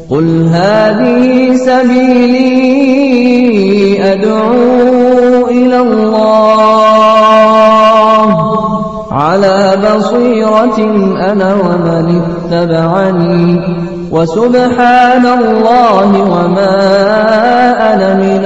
قل هذه سبيلي أدعو إلى الله على بصيرة أنا ومن اتبعني وسبحان الله وما أنا من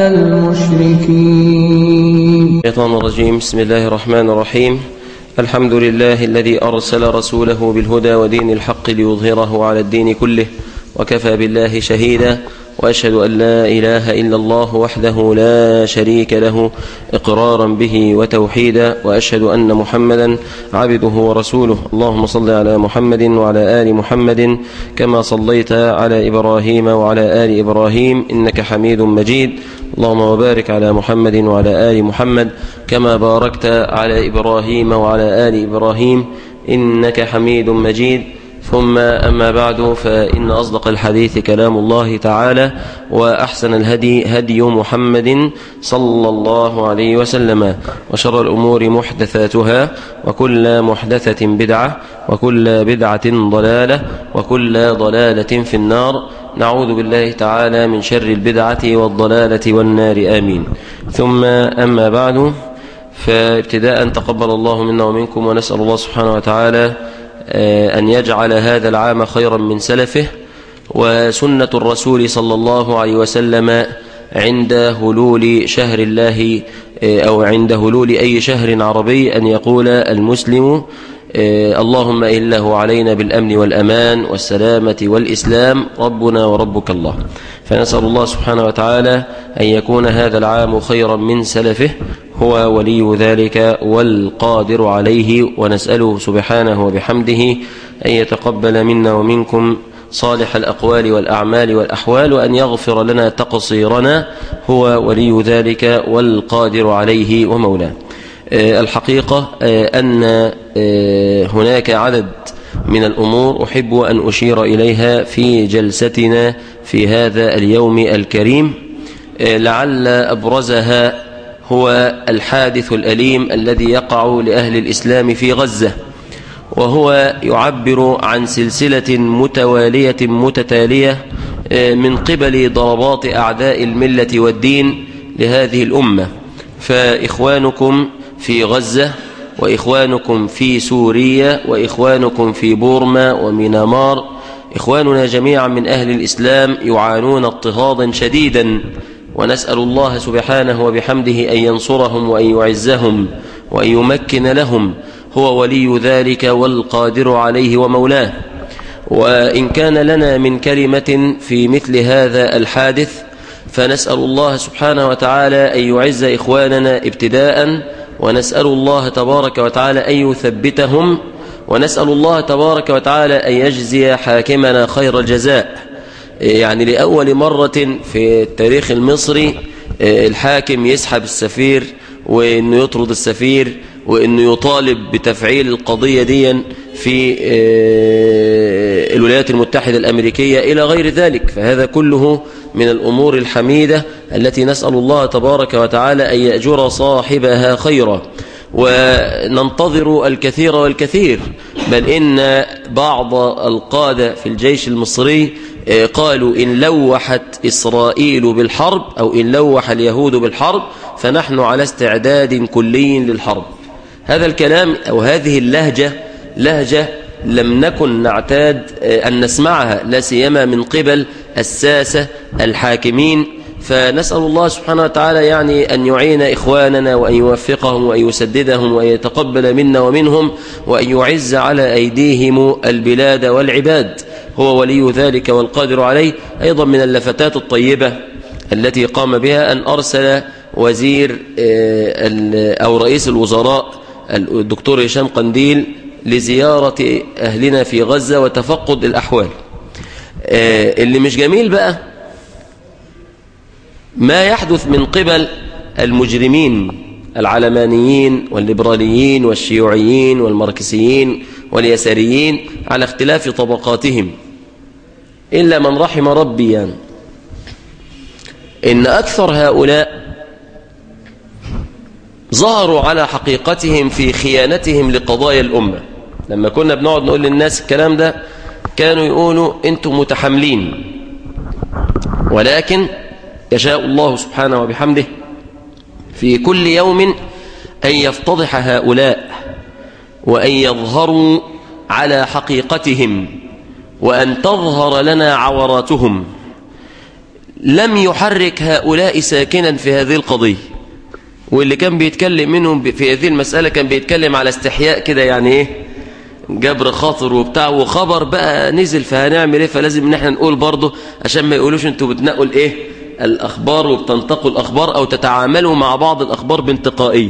المشركين الشيطان الرجيم بسم الله الرحمن الرحيم الحمد لله الذي أرسل رسوله بالهدى ودين الحق ليظهره على الدين كله وكفى بالله شهيدا وأشهد أن لا إله إلا الله وحده لا شريك له إقرارا به وتوحيدا وأشهد أن محمدا عبده ورسوله اللهم صل على محمد وعلى آل محمد كما صليت على إبراهيم وعلى آل إبراهيم إنك حميد مجيد اللهم وبارك على محمد وعلى آل محمد كما باركت على إبراهيم وعلى آل إبراهيم إنك حميد مجيد ثم أما بعد فإن أصدق الحديث كلام الله تعالى وأحسن الهدي هدي محمد صلى الله عليه وسلم وشر الأمور محدثاتها وكل محدثة بدعة وكل بدعة ضلالة وكل ضلالة في النار نعوذ بالله تعالى من شر البدعة والضلالة والنار آمين ثم أما بعد فابتداء تقبل الله منا ومنكم ونسأل الله سبحانه وتعالى أن يجعل هذا العام خيرا من سلفه وسنة الرسول صلى الله عليه وسلم عند هلول شهر الله أو عند هلول أي شهر عربي أن يقول المسلم اللهم إله علينا بالأمن والأمان والسلامة والإسلام ربنا وربك الله فنسأل الله سبحانه وتعالى أن يكون هذا العام خيرا من سلفه هو ولي ذلك والقادر عليه ونسأله سبحانه وبحمده أن يتقبل منا ومنكم صالح الأقوال والأعمال والأحوال وأن يغفر لنا تقصيرنا هو ولي ذلك والقادر عليه ومولاه الحقيقة أن هناك عدد من الأمور أحب أن أشير إليها في جلستنا في هذا اليوم الكريم لعل أبرزها هو الحادث الأليم الذي يقع لأهل الإسلام في غزة وهو يعبر عن سلسلة متوالية متتالية من قبل ضربات أعداء الملة والدين لهذه الأمة فإخوانكم في غزة وإخوانكم في سوريا وإخوانكم في بورما ومينامار إخواننا جميعا من أهل الإسلام يعانون اضطهادا شديدا ونسأل الله سبحانه وبحمده أن ينصرهم وأن يعزهم وأن يمكن لهم هو ولي ذلك والقادر عليه ومولاه وإن كان لنا من كلمة في مثل هذا الحادث فنسأل الله سبحانه وتعالى أن يعز إخواننا ابتداء ونسأل الله تبارك وتعالى أن يثبتهم ونسأل الله تبارك وتعالى أن يجزي حاكمنا خير الجزاء يعني لأول مرة في التاريخ المصري الحاكم يسحب السفير وأنه يطرد السفير وأنه يطالب بتفعيل القضية دي في الولايات المتحدة الأمريكية إلى غير ذلك فهذا كله من الأمور الحميدة التي نسأل الله تبارك وتعالى أن يأجر صاحبها خيرا وننتظر الكثير والكثير بل إن بعض القادة في الجيش المصري قالوا إن لوحت إسرائيل بالحرب أو إن لوح اليهود بالحرب فنحن على استعداد كلي للحرب هذا الكلام أو هذه اللهجة لهجة لم نكن نعتاد أن نسمعها لا سيما من قبل الساسة الحاكمين فنسأل الله سبحانه وتعالى يعني أن يعين إخواننا وأن يوفقهم وأن يسددهم وأن يتقبل منا ومنهم وأن يعز على أيديهم البلاد والعباد هو ولي ذلك والقادر عليه أيضا من اللفتات الطيبة التي قام بها أن أرسل وزير أو رئيس الوزراء الدكتور هشام قنديل لزيارة أهلنا في غزة وتفقد الأحوال اللي مش جميل بقى ما يحدث من قبل المجرمين العلمانيين والليبراليين والشيوعيين والماركسيين واليساريين على اختلاف طبقاتهم إلا من رحم ربي يعني إن أكثر هؤلاء ظهروا على حقيقتهم في خيانتهم لقضايا الأمة لما كنا بنقعد نقول للناس الكلام ده كانوا يقولوا أنتم متحملين ولكن يشاء الله سبحانه وبحمده في كل يوم أن يفتضح هؤلاء وأن يظهروا على حقيقتهم وأن تظهر لنا عوراتهم لم يحرك هؤلاء ساكنا في هذه القضية واللي كان بيتكلم منهم في هذه المسألة كان بيتكلم على استحياء كده يعني ايه جبر خاطر وبتاع وخبر بقى نزل فهنعمل ايه فلازم ان احنا نقول برضه عشان ما يقولوش انتوا بتنقوا الايه الاخبار وبتنتقوا الاخبار او تتعاملوا مع بعض الاخبار بانتقائيه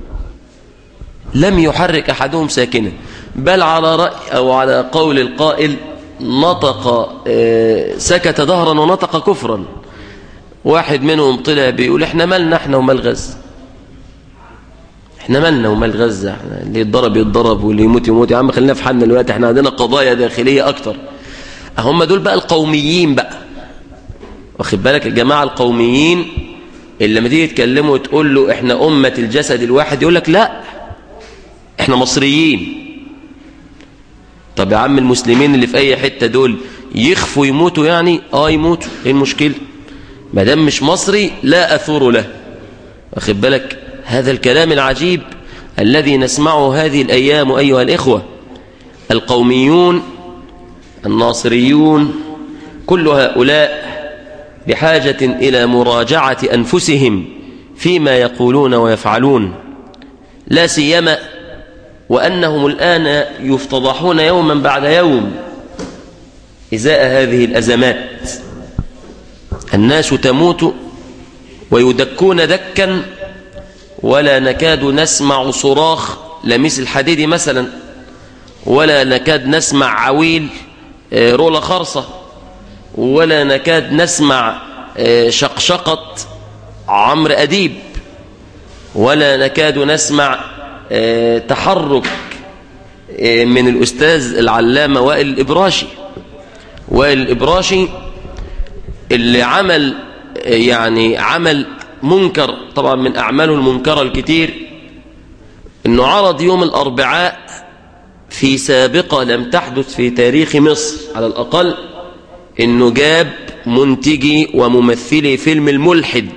لم يحرك احدهم ساكنا بل على راي او على قول القائل نطق سكت ظهرا ونطق كفرا واحد منهم طلع بيقول احنا مالنا احنا ومال غزه احنا مالنا ومال غزه احنا اللي يتضرب يتضرب واللي يموت يموت يا عم خلينا في حالنا دلوقتي احنا عندنا قضايا داخليه اكتر هم دول بقى القوميين بقى واخد بالك الجماعه القوميين اللي لما تيجي يتكلموا تقول له احنا امه الجسد الواحد يقول لك لا احنا مصريين طب يا عم المسلمين اللي في اي حته دول يخفوا يموتوا يعني اه يموتوا ايه المشكله ما دام مش مصري لا اثور له واخد بالك هذا الكلام العجيب الذي نسمعه هذه الأيام أيها الإخوة القوميون الناصريون كل هؤلاء بحاجة إلى مراجعة أنفسهم فيما يقولون ويفعلون لا سيما وأنهم الآن يفتضحون يوما بعد يوم إزاء هذه الأزمات الناس تموت ويدكون دكا ولا نكاد نسمع صراخ لميس الحديد مثلا ولا نكاد نسمع عويل رولا خرصة ولا نكاد نسمع شقشقة عمرو أديب ولا نكاد نسمع تحرك من الأستاذ العلامة وائل الإبراشي وائل الإبراشي اللي عمل يعني عمل منكر طبعا من أعماله المنكرة الكتير أنه عرض يوم الأربعاء في سابقة لم تحدث في تاريخ مصر على الأقل أنه جاب منتجي وممثلي فيلم الملحد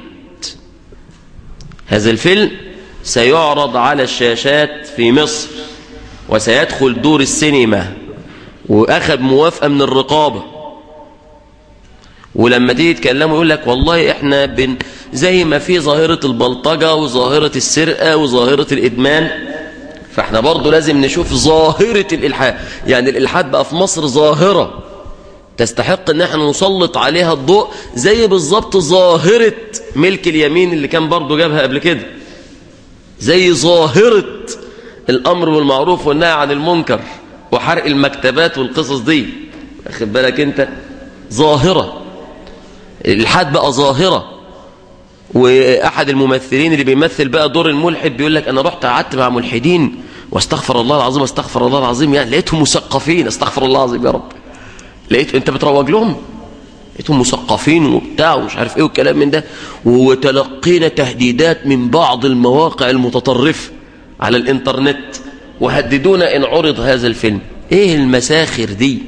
هذا الفيلم سيعرض على الشاشات في مصر وسيدخل دور السينما وأخذ موافقة من الرقابة ولما تيجي تكلموا يقول لك والله احنا بن زي ما في ظاهرة البلطجة وظاهرة السرقة وظاهرة الإدمان فاحنا برضو لازم نشوف ظاهرة الإلحاد يعني الإلحاد بقى في مصر ظاهرة تستحق ان احنا نسلط عليها الضوء زي بالظبط ظاهرة ملك اليمين اللي كان برضو جابها قبل كده زي ظاهرة الأمر بالمعروف والنهي عن المنكر وحرق المكتبات والقصص دي واخد بالك انت ظاهرة الإلحاد بقى ظاهرة واحد الممثلين اللي بيمثل بقى دور الملحد بيقول لك انا رحت قعدت مع ملحدين واستغفر الله العظيم استغفر الله العظيم يعني لقيتهم مثقفين استغفر الله العظيم يا رب لقيت انت بتروج لهم لقيتهم مثقفين وبتاع ومش عارف ايه والكلام من ده وتلقينا تهديدات من بعض المواقع المتطرفه على الانترنت وهددونا ان عرض هذا الفيلم ايه المساخر دي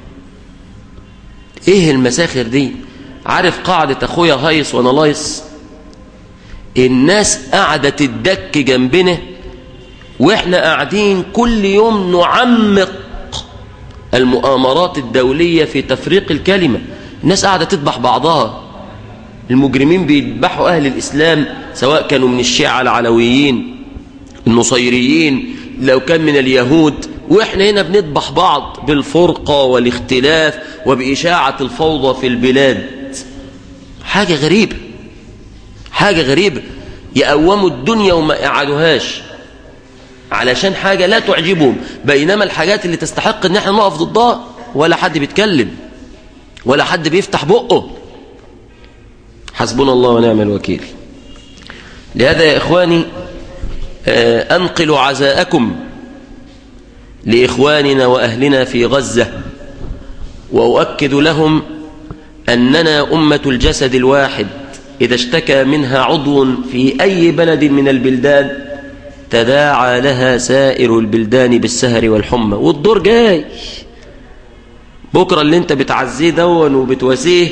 ايه المساخر دي عارف قاعدة اخويا هايص وانا لايص الناس قاعدة تدك جنبنا واحنا قاعدين كل يوم نعمق المؤامرات الدولية في تفريق الكلمة الناس قاعدة تذبح بعضها المجرمين بيذبحوا أهل الإسلام سواء كانوا من الشيعة العلويين النصيريين لو كان من اليهود وإحنا هنا بنذبح بعض بالفرقة والاختلاف وبإشاعة الفوضى في البلاد حاجة غريبة حاجة غريبة يقوموا الدنيا وما يقعدوهاش علشان حاجة لا تعجبهم بينما الحاجات اللي تستحق ان احنا نقف ضدها ولا حد بيتكلم ولا حد بيفتح بقه حسبنا الله ونعم الوكيل لهذا يا إخواني أنقل عزاءكم لإخواننا وأهلنا في غزة وأؤكد لهم أننا أمة الجسد الواحد إذا اشتكى منها عضو في أي بلد من البلدان تداعى لها سائر البلدان بالسهر والحمى والدور جاي بكرة اللي انت بتعزيه دون وبتواسيه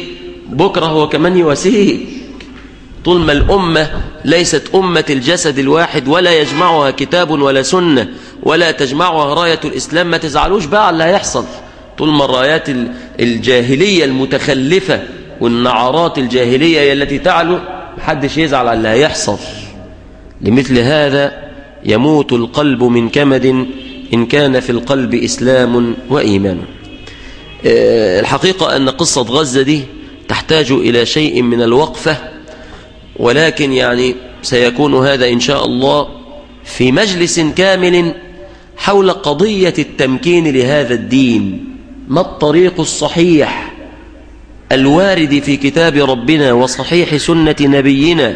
بكرة هو كمان يواسيك طول ما الأمة ليست أمة الجسد الواحد ولا يجمعها كتاب ولا سنة ولا تجمعها راية الإسلام ما تزعلوش بقى على اللي هيحصل طول ما الرايات الجاهلية المتخلفة والنعرات الجاهلية التي تعلو محدش يزعل على اللي هيحصل لمثل هذا يموت القلب من كمد إن كان في القلب إسلام وإيمان الحقيقة أن قصة غزة دي تحتاج إلى شيء من الوقفة ولكن يعني سيكون هذا إن شاء الله في مجلس كامل حول قضية التمكين لهذا الدين ما الطريق الصحيح الوارد في كتاب ربنا وصحيح سنة نبينا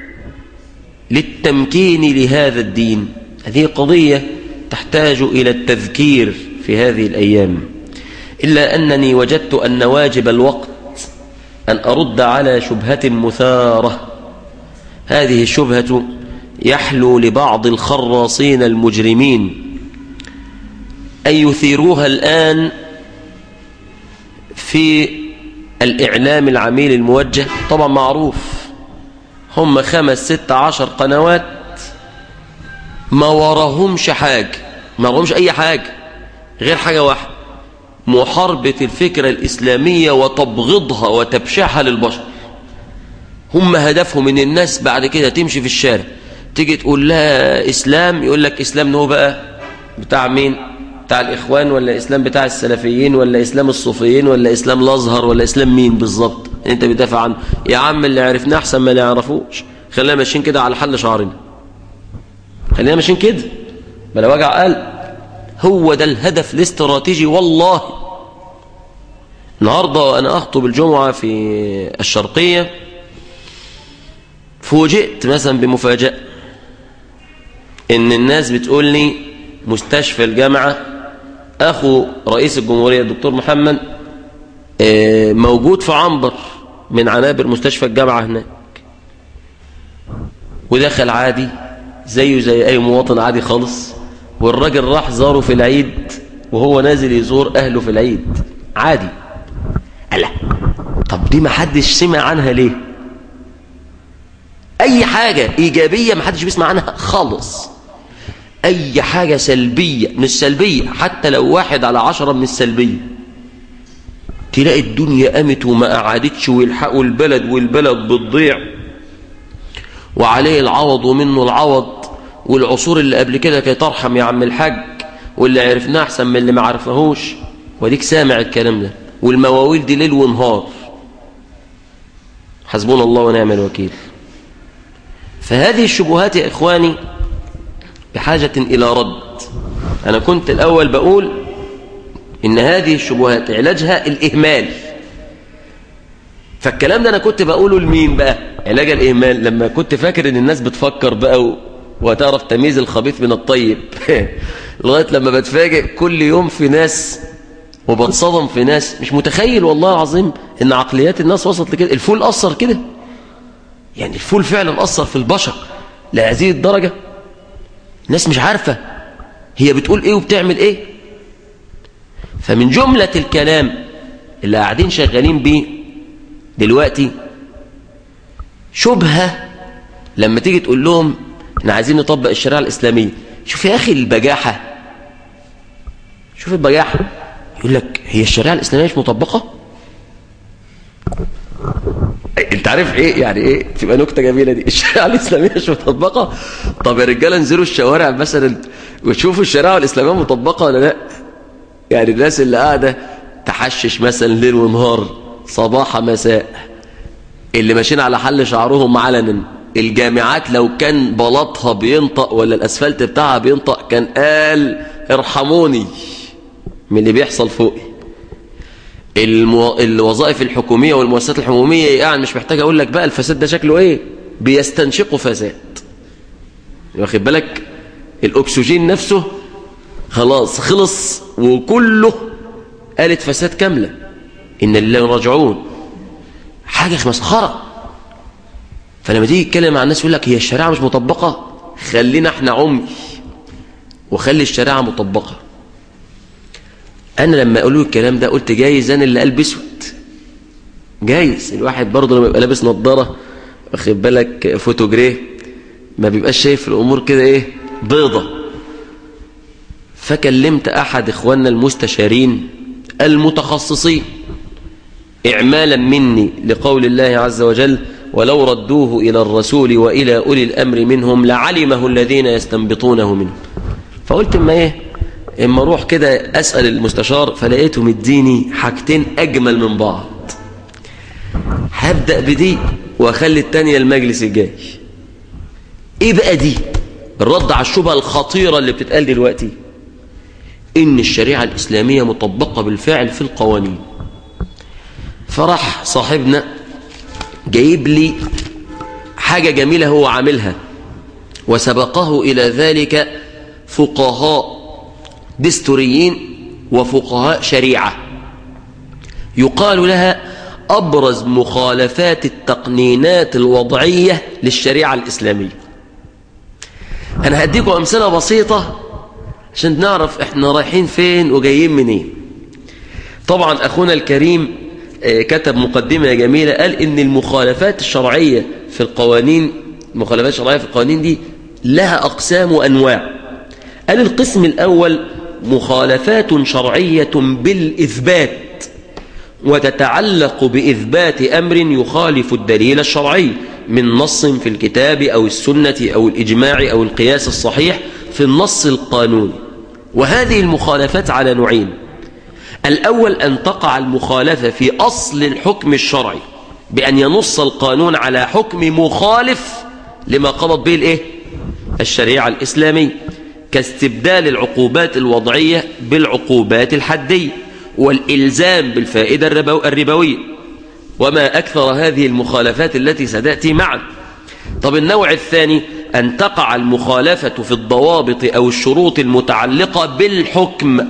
للتمكين لهذا الدين هذه قضية تحتاج إلى التذكير في هذه الأيام إلا أنني وجدت أن واجب الوقت أن أرد على شبهة مثارة هذه الشبهة يحلو لبعض الخراصين المجرمين أن يثيروها الآن في الإعلام العميل الموجه طبعا معروف هم خمس ست عشر قنوات ما وراهمش حاجة ما وراهمش أي حاجة غير حاجة واحدة محاربة الفكرة الإسلامية وتبغضها وتبشعها للبشر هم هدفهم ان الناس بعد كده تمشي في الشارع تيجي تقول لها إسلام يقول لك إسلام هو بقى بتاع مين بتاع الإخوان ولا إسلام بتاع السلفيين ولا إسلام الصوفيين ولا إسلام الأزهر ولا إسلام مين بالظبط أنت بتدافع عنه يا عم اللي عرفناه أحسن ما اللي يعرفوش خلينا ماشيين كده على حل شعرنا خلينا ماشيين كده بلا وجع قلب هو ده الهدف الاستراتيجي والله النهارده أنا أخطب الجمعة في الشرقية فوجئت مثلا بمفاجأة إن الناس بتقول لي مستشفى الجامعة أخو رئيس الجمهورية الدكتور محمد موجود في عنبر من عنابر مستشفى الجامعة هناك ودخل عادي زيه زي أي مواطن عادي خالص والراجل راح زاره في العيد وهو نازل يزور أهله في العيد عادي ألا طب دي ما حدش سمع عنها ليه أي حاجة إيجابية ما حدش بيسمع عنها خالص أي حاجة سلبية من السلبية حتى لو واحد على عشرة من السلبية تلاقي الدنيا قامت وما قعدتش ويلحقوا البلد والبلد بتضيع وعليه العوض ومنه العوض والعصور اللي قبل كده كانت ترحم يا عم الحاج واللي عرفناه أحسن من اللي ما عرفناهوش وديك سامع الكلام ده والمواويل دي ليل ونهار حسبنا الله ونعم الوكيل فهذه الشبهات يا إخواني بحاجة إلى رد أنا كنت الأول بقول إن هذه الشبهات علاجها الإهمال فالكلام ده أنا كنت بقوله لمين بقى علاج الإهمال لما كنت فاكر إن الناس بتفكر بقى و... وتعرف تمييز الخبيث من الطيب لغاية لما بتفاجئ كل يوم في ناس وبتصدم في ناس مش متخيل والله العظيم إن عقليات الناس وصلت لكده الفول أثر كده يعني الفول فعلا أثر في البشر لهذه الدرجة الناس مش عارفة هي بتقول ايه وبتعمل ايه فمن جملة الكلام اللي قاعدين شغالين بيه دلوقتي شبهة لما تيجي تقول لهم احنا عايزين نطبق الشريعة الإسلامية شوف يا أخي البجاحة شوف البجاحة يقول لك هي الشريعة الإسلامية مش مطبقة انت عارف ايه يعني ايه تبقى نكته جميله دي الشريعه الاسلاميه مش مطبقه طب يا رجاله انزلوا الشوارع مثلا وتشوفوا الشريعه الاسلاميه مطبقه ولا لا يعني الناس اللي قاعده تحشش مثلا ليل ونهار صباح مساء اللي ماشيين على حل شعرهم علنا الجامعات لو كان بلاطها بينطق ولا الاسفلت بتاعها بينطق كان قال ارحموني من اللي بيحصل فوقي المو... الوظائف الحكومية والمؤسسات الحكومية يعني مش محتاج أقول لك بقى الفساد ده شكله إيه بيستنشقوا فساد واخد بالك الأكسجين نفسه خلاص خلص وكله قالت فساد كاملة إن الله راجعون حاجة مسخرة فلما تيجي تتكلم مع الناس يقول لك هي الشريعة مش مطبقة خلينا احنا عمي وخلي الشريعة مطبقة أنا لما أقول الكلام ده قلت جايز أنا اللي قلب اسود جايز الواحد برضه لما يبقى لابس نظارة واخد بالك فوتوجريه ما بيبقاش شايف الأمور كده إيه بيضة فكلمت أحد إخواننا المستشارين المتخصصين إعمالا مني لقول الله عز وجل ولو ردوه إلى الرسول وإلى أولي الأمر منهم لعلمه الذين يستنبطونه منه فقلت اما ايه اما اروح كده أسأل المستشار فلقيته مديني حاجتين أجمل من بعض هبدأ بدي وأخلي التانية المجلس الجاي ايه بقى دي الرد على الشبهة الخطيرة اللي بتتقال دلوقتي إن الشريعة الإسلامية مطبقة بالفعل في القوانين فراح صاحبنا جايب لي حاجة جميلة هو عاملها وسبقه إلى ذلك فقهاء دستوريين وفقهاء شريعة يقال لها أبرز مخالفات التقنينات الوضعية للشريعة الإسلامية أنا هديكم أمثلة بسيطة عشان نعرف إحنا رايحين فين وجايين منين طبعا أخونا الكريم كتب مقدمة جميلة قال إن المخالفات الشرعية في القوانين المخالفات الشرعية في القوانين دي لها أقسام وأنواع قال القسم الأول مخالفات شرعية بالإثبات وتتعلق بإثبات أمر يخالف الدليل الشرعي من نص في الكتاب أو السنة أو الإجماع أو القياس الصحيح في النص القانوني وهذه المخالفات على نوعين الأول أن تقع المخالفة في أصل الحكم الشرعي بأن ينص القانون على حكم مخالف لما قضت به الإيه؟ الشريعة الإسلامية كاستبدال العقوبات الوضعية بالعقوبات الحدية والإلزام بالفائدة الربوية وما أكثر هذه المخالفات التي ستأتي معا طب النوع الثاني أن تقع المخالفة في الضوابط أو الشروط المتعلقة بالحكم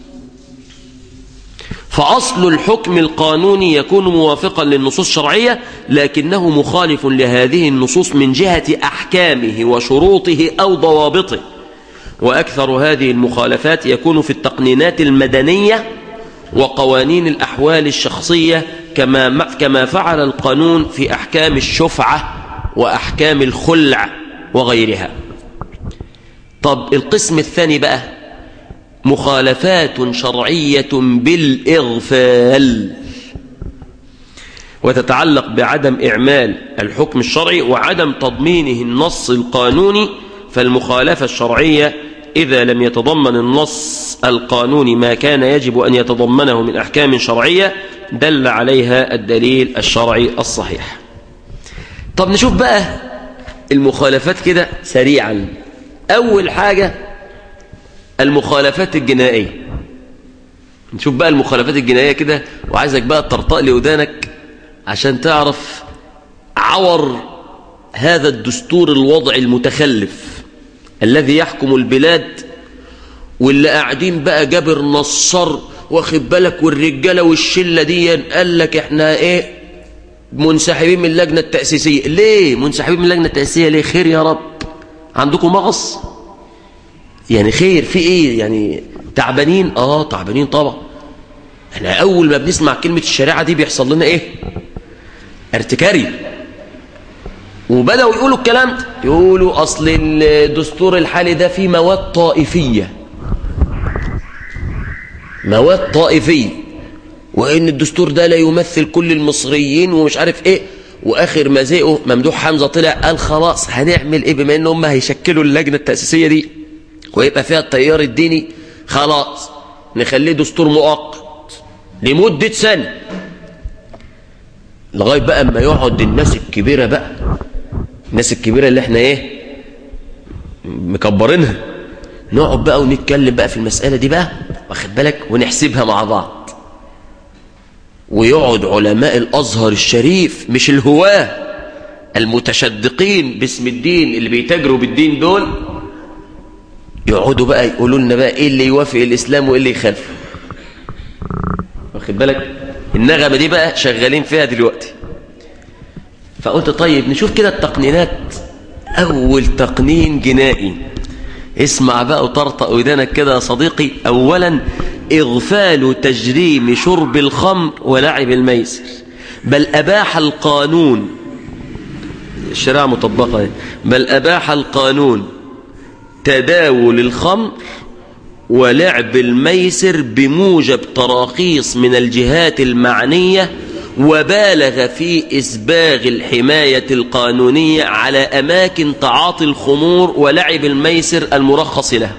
فأصل الحكم القانوني يكون موافقا للنصوص الشرعية لكنه مخالف لهذه النصوص من جهة أحكامه وشروطه أو ضوابطه وأكثر هذه المخالفات يكون في التقنينات المدنية وقوانين الأحوال الشخصية كما كما فعل القانون في أحكام الشفعة وأحكام الخلع وغيرها طب القسم الثاني بقى مخالفات شرعية بالإغفال وتتعلق بعدم إعمال الحكم الشرعي وعدم تضمينه النص القانوني فالمخالفة الشرعية إذا لم يتضمن النص القانوني ما كان يجب أن يتضمنه من أحكام شرعية دل عليها الدليل الشرعي الصحيح طب نشوف بقى المخالفات كده سريعا أول حاجة المخالفات الجنائية نشوف بقى المخالفات الجنائية كده وعايزك بقى ترطأ لي ودانك عشان تعرف عور هذا الدستور الوضعي المتخلف الذي يحكم البلاد واللي قاعدين بقى جابر نصر واخد بالك والرجاله والشله دي قال لك احنا ايه منسحبين من اللجنه التاسيسيه ليه منسحبين من اللجنه التاسيسيه ليه خير يا رب عندكم مغص يعني خير في ايه يعني تعبانين اه تعبانين طبعا احنا اول ما بنسمع كلمه الشريعه دي بيحصل لنا ايه ارتكاري وبدأوا يقولوا الكلام ده يقولوا أصل الدستور الحالي ده فيه مواد طائفية مواد طائفية وإن الدستور ده لا يمثل كل المصريين ومش عارف إيه وآخر ما زهقوا ممدوح حمزة طلع قال خلاص هنعمل إيه بما إن هم هيشكلوا اللجنة التأسيسية دي ويبقى فيها التيار الديني خلاص نخليه دستور مؤقت لمدة سنة لغاية بقى اما يقعد الناس الكبيرة بقى الناس الكبيرة اللي احنا ايه مكبرينها نقعد بقى ونتكلم بقى في المسألة دي بقى واخد بالك ونحسبها مع بعض ويقعد علماء الأزهر الشريف مش الهواة المتشدقين باسم الدين اللي بيتاجروا بالدين دول يقعدوا بقى يقولوا لنا بقى ايه اللي يوافق الإسلام وايه اللي يخالفه واخد بالك النغمة دي بقى شغالين فيها دلوقتي فقلت طيب نشوف كده التقنينات أول تقنين جنائي اسمع بقى وطرطق ودانك كده يا صديقي أولا إغفال تجريم شرب الخمر ولعب الميسر بل أباح القانون الشريعة مطبقة بل أباح القانون تداول الخمر ولعب الميسر بموجب تراخيص من الجهات المعنية وبالغ في إسباغ الحماية القانونية على أماكن تعاطي الخمور ولعب الميسر المرخص له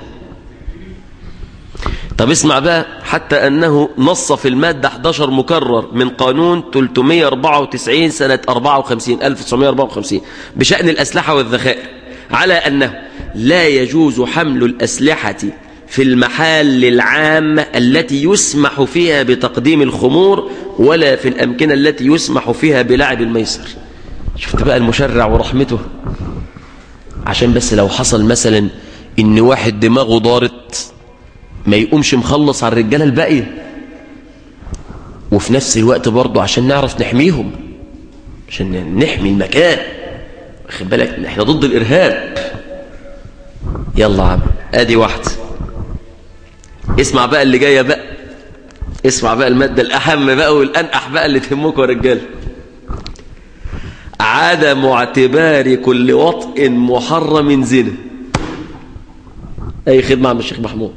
طب اسمع بقى حتى أنه نص في المادة 11 مكرر من قانون 394 سنة 54 1954 بشأن الأسلحة والذخائر على أنه لا يجوز حمل الأسلحة في المحال العامة التي يسمح فيها بتقديم الخمور ولا في الأمكنة التي يسمح فيها بلعب الميسر شفت بقى المشرع ورحمته عشان بس لو حصل مثلا ان واحد دماغه ضارت ما يقومش مخلص على الرجاله الباقيه وفي نفس الوقت برضه عشان نعرف نحميهم عشان نحمي المكان واخد بالك احنا ضد الارهاب يلا عم ادي واحده اسمع بقى اللي جايه بقى اسمع بقى الماده الاهم بقى والانقح بقى اللي تهمكم يا رجاله عدم اعتبار كل وطء محرم زنا اي خدمه عم الشيخ محمود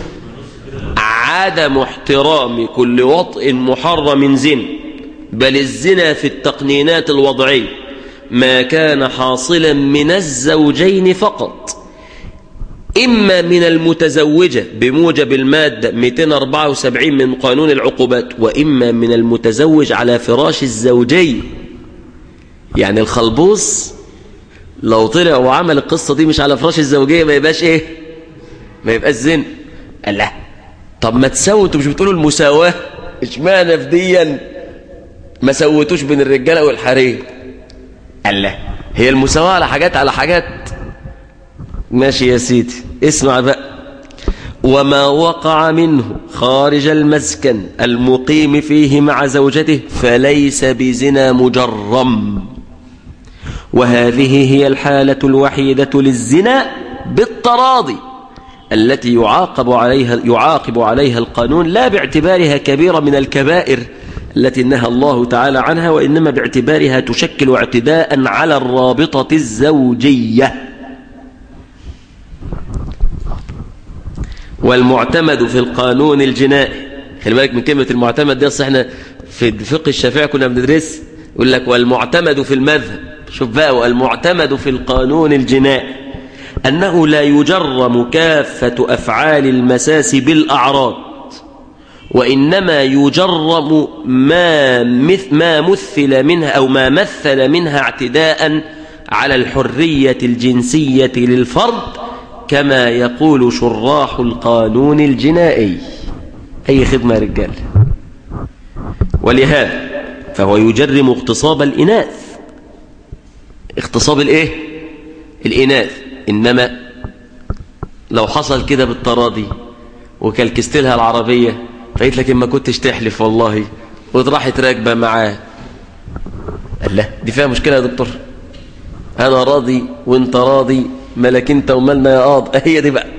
عدم احترام كل وطء محرم زنا بل الزنا في التقنينات الوضعيه ما كان حاصلا من الزوجين فقط إما من المتزوجة بموجب المادة 274 من قانون العقوبات وإما من المتزوج على فراش الزوجية يعني الخلبوس لو طلع وعمل القصة دي مش على فراش الزوجية ما يبقاش إيه ما يبقاش زن قال لا طب ما تسووا انتوا مش بتقولوا المساواة اشمعنى في ديا ما سوتوش بين الرجالة والحريم قال لا هي المساواة على حاجات على حاجات ماشي يا سيدي اسمع بقى وما وقع منه خارج المسكن المقيم فيه مع زوجته فليس بزنا مجرم وهذه هي الحالة الوحيدة للزنا بالتراضي التي يعاقب عليها يعاقب عليها القانون لا باعتبارها كبيرة من الكبائر التي نهى الله تعالى عنها وإنما باعتبارها تشكل اعتداء على الرابطة الزوجية والمعتمد في القانون الجنائي خلي بالك من كلمة المعتمد دي اصل احنا في الفقه الشافعي كنا بندرس يقول لك والمعتمد في المذهب شوف بقى والمعتمد في القانون الجنائي أنه لا يجرم كافة أفعال المساس بالأعراض وإنما يجرم ما مث ما مثل منها أو ما مثل منها اعتداء على الحرية الجنسية للفرد كما يقول شراح القانون الجنائي أي خدمة يا رجال ولهذا فهو يجرم اغتصاب الإناث اغتصاب الايه الإناث إنما لو حصل كده بالتراضي وكلكست لها العربية فقلت لك إما كنتش تحلف والله وراحت راكبة معاه قال لا دي فيها مشكلة يا دكتور أنا راضي وانت راضي ملك انت ومالنا يا قاض هي دي بقى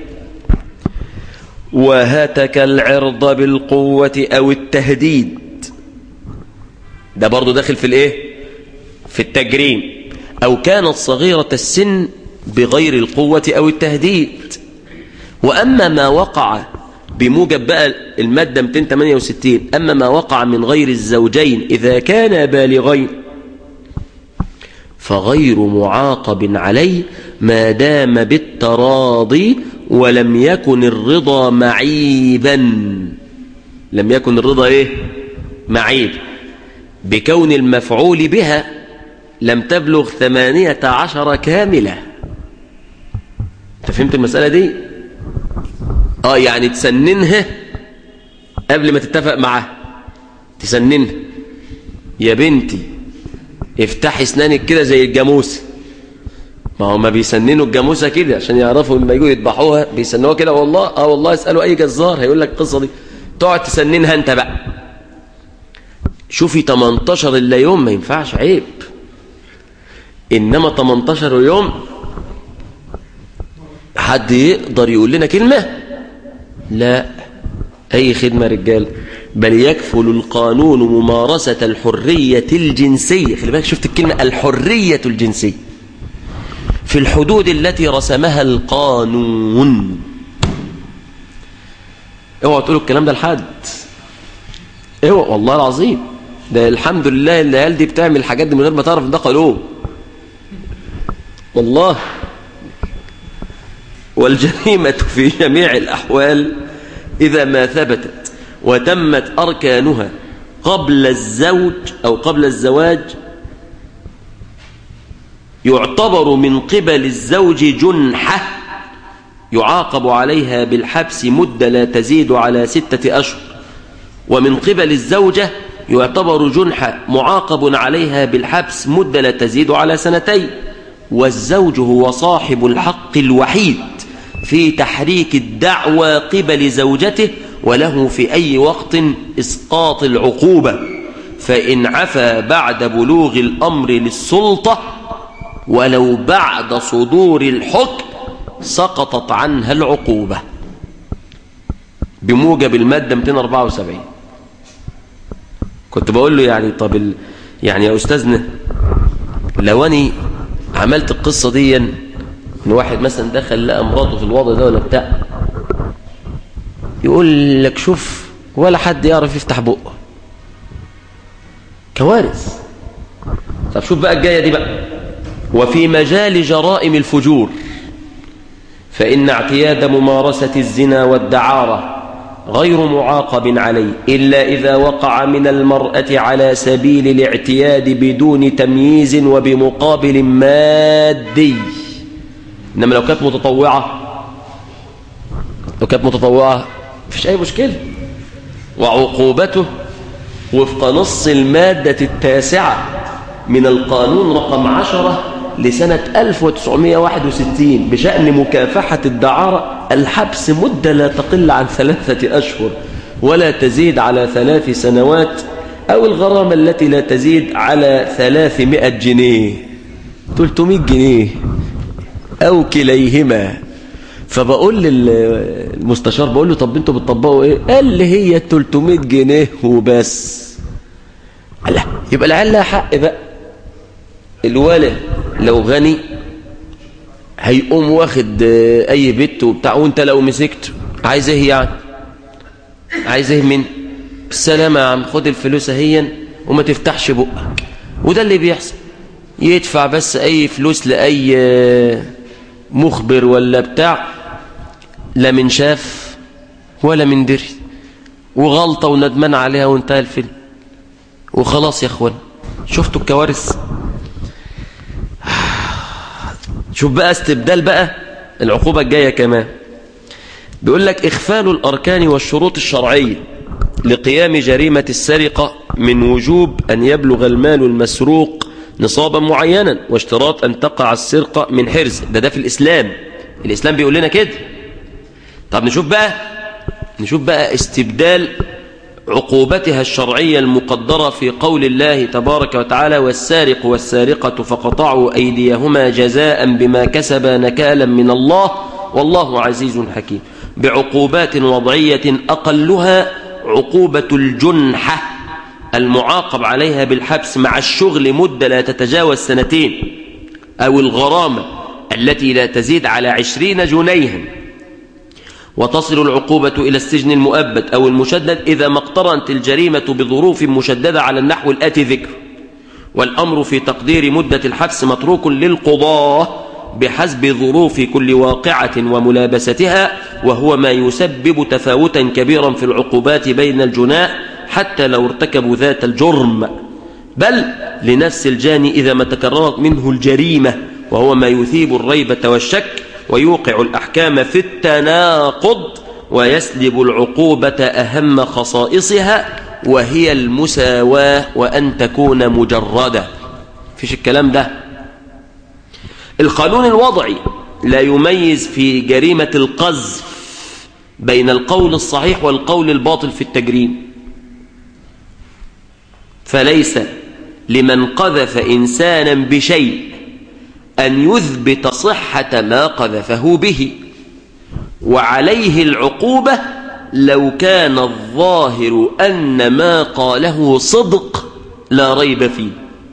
وهتك العرض بالقوة أو التهديد ده برضو داخل في الايه في التجريم أو كانت صغيرة السن بغير القوة أو التهديد وأما ما وقع بموجب بقى المادة 268 أما ما وقع من غير الزوجين إذا كان بالغين فغير معاقب عليه ما دام بالتراضي ولم يكن الرضا معيبا لم يكن الرضا ايه معيب بكون المفعول بها لم تبلغ ثمانية عشر كاملة انت فهمت المسألة دي اه يعني تسننها قبل ما تتفق معاه تسننها يا بنتي افتحي اسنانك كده زي الجاموسه ما هو ما بيسننوا الجاموسه كده عشان يعرفوا لما يجوا يذبحوها بيسنوها كده والله اه والله اسالوا اي جزار هيقول لك القصه دي تقعد تسننها انت بقى شوفي 18 الا يوم ما ينفعش عيب انما 18 يوم حد يقدر يقول لنا كلمه لا اي خدمه رجال بل يكفل القانون ممارسة الحرية الجنسية خلي بالك شفت الكلمة الحرية الجنسية في الحدود التي رسمها القانون اوعوا تقولوا الكلام ده لحد اوعوا والله العظيم ده الحمد لله العيال دي بتعمل الحاجات دي من غير ما تعرف ان ده قانون والله والجريمة في جميع الأحوال إذا ما ثبتت وتمت أركانها قبل الزوج أو قبل الزواج يعتبر من قبل الزوج جنحة يعاقب عليها بالحبس مدة لا تزيد على ستة أشهر ومن قبل الزوجة يعتبر جنحة معاقب عليها بالحبس مدة لا تزيد على سنتين والزوج هو صاحب الحق الوحيد في تحريك الدعوى قبل زوجته وله في أي وقت إسقاط العقوبة فإن عفى بعد بلوغ الأمر للسلطة ولو بعد صدور الحكم سقطت عنها العقوبة بموجب المادة 274 كنت بقول له يعني طب ال... يعني يا أستاذنا لو أني عملت القصة دي ان واحد مثلا دخل لقى مراته في الوضع ده ولا بتاع يقول لك شوف ولا حد يعرف يفتح بقه كوارث طب شوف بقى الجاية دي بقى وفي مجال جرائم الفجور فإن اعتياد ممارسة الزنا والدعارة غير معاقب عليه إلا إذا وقع من المرأة على سبيل الاعتياد بدون تمييز وبمقابل مادي إنما لو كانت متطوعة لو كانت متطوعة مفيش أي مشكلة وعقوبته وفق نص المادة التاسعة من القانون رقم عشرة لسنة 1961 بشأن مكافحة الدعارة الحبس مدة لا تقل عن ثلاثة أشهر ولا تزيد على ثلاث سنوات أو الغرامة التي لا تزيد على 300 جنيه 300 جنيه أو كليهما فبقول للمستشار بقول له طب انتوا بتطبقوا ايه قال لي هي 300 جنيه وبس لا يبقى العيال لها حق بقى الولد لو غني هيقوم واخد اي بيت وبتاع وانت لو مسكت عايز ايه يعني عايز ايه من بالسلامة يا عم خد الفلوس اهيا وما تفتحش بقك وده اللي بيحصل يدفع بس اي فلوس لاي مخبر ولا بتاع لا من شاف ولا من دري وغلطة وندمان عليها وانتهى الفيلم وخلاص يا اخوان شفتوا الكوارث شوف بقى استبدال بقى العقوبة الجاية كمان بيقول لك إخفال الأركان والشروط الشرعية لقيام جريمة السرقة من وجوب أن يبلغ المال المسروق نصابا معينا واشتراط أن تقع السرقة من حرز ده ده في الإسلام الإسلام بيقول لنا كده طب نشوف بقى نشوف بقى استبدال عقوبتها الشرعية المقدرة في قول الله تبارك وتعالى والسارق والسارقة فقطعوا أيديهما جزاء بما كسبا نكالا من الله والله عزيز حكيم بعقوبات وضعية أقلها عقوبة الجنحة المعاقب عليها بالحبس مع الشغل مدة لا تتجاوز سنتين أو الغرامة التي لا تزيد على عشرين جنيها وتصل العقوبة إلى السجن المؤبد أو المشدد إذا ما اقترنت الجريمة بظروف مشددة على النحو الآتي ذكر والأمر في تقدير مدة الحبس متروك للقضاة بحسب ظروف كل واقعة وملابستها وهو ما يسبب تفاوتا كبيرا في العقوبات بين الجناء حتى لو ارتكبوا ذات الجرم بل لنفس الجاني إذا ما تكررت منه الجريمة وهو ما يثيب الريبة والشك ويوقع الأحكام في التناقض ويسلب العقوبة أهم خصائصها وهي المساواة وأن تكون مجردة فيش الكلام ده القانون الوضعي لا يميز في جريمة القذف بين القول الصحيح والقول الباطل في التجريم فليس لمن قذف إنسانا بشيء أن يثبت صحة ما قذفه به وعليه العقوبة لو كان الظاهر أن ما قاله صدق لا ريب فيه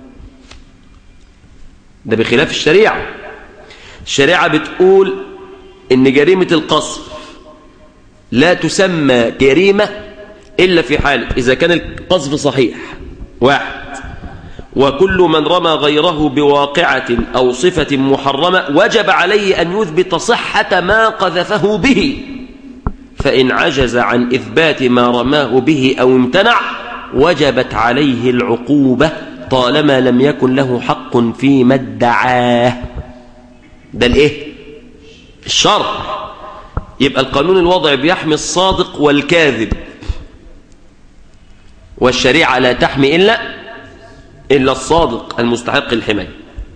ده بخلاف الشريعة الشريعة بتقول إن جريمة القصف لا تسمى جريمة إلا في حالة إذا كان القصف صحيح واحد وكل من رمى غيره بواقعة أو صفة محرمة وجب عليه أن يثبت صحة ما قذفه به فإن عجز عن إثبات ما رماه به أو امتنع وجبت عليه العقوبة طالما لم يكن له حق فيما ادعاه ده الايه الشرع يبقى القانون الوضعي بيحمي الصادق والكاذب والشريعة لا تحمي إلا إلا الصادق المستحق الحماية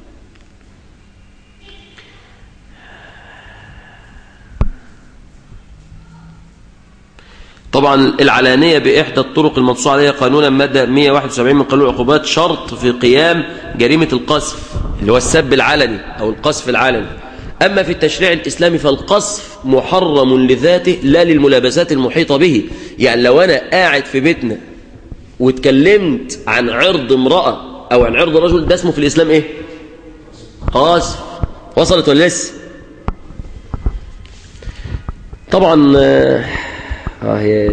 طبعا العلانية بإحدى الطرق المنصوص عليها قانونا مادة 171 من قانون العقوبات شرط في قيام جريمة القذف اللي هو السب العلني أو القذف العلني أما في التشريع الإسلامي فالقذف محرم لذاته لا للملابسات المحيطة به يعني لو أنا قاعد في بيتنا واتكلمت عن عرض امرأة أو عن عرض رجل ده اسمه في الإسلام إيه قذف وصلت ولا لسه طبعا آه اه يا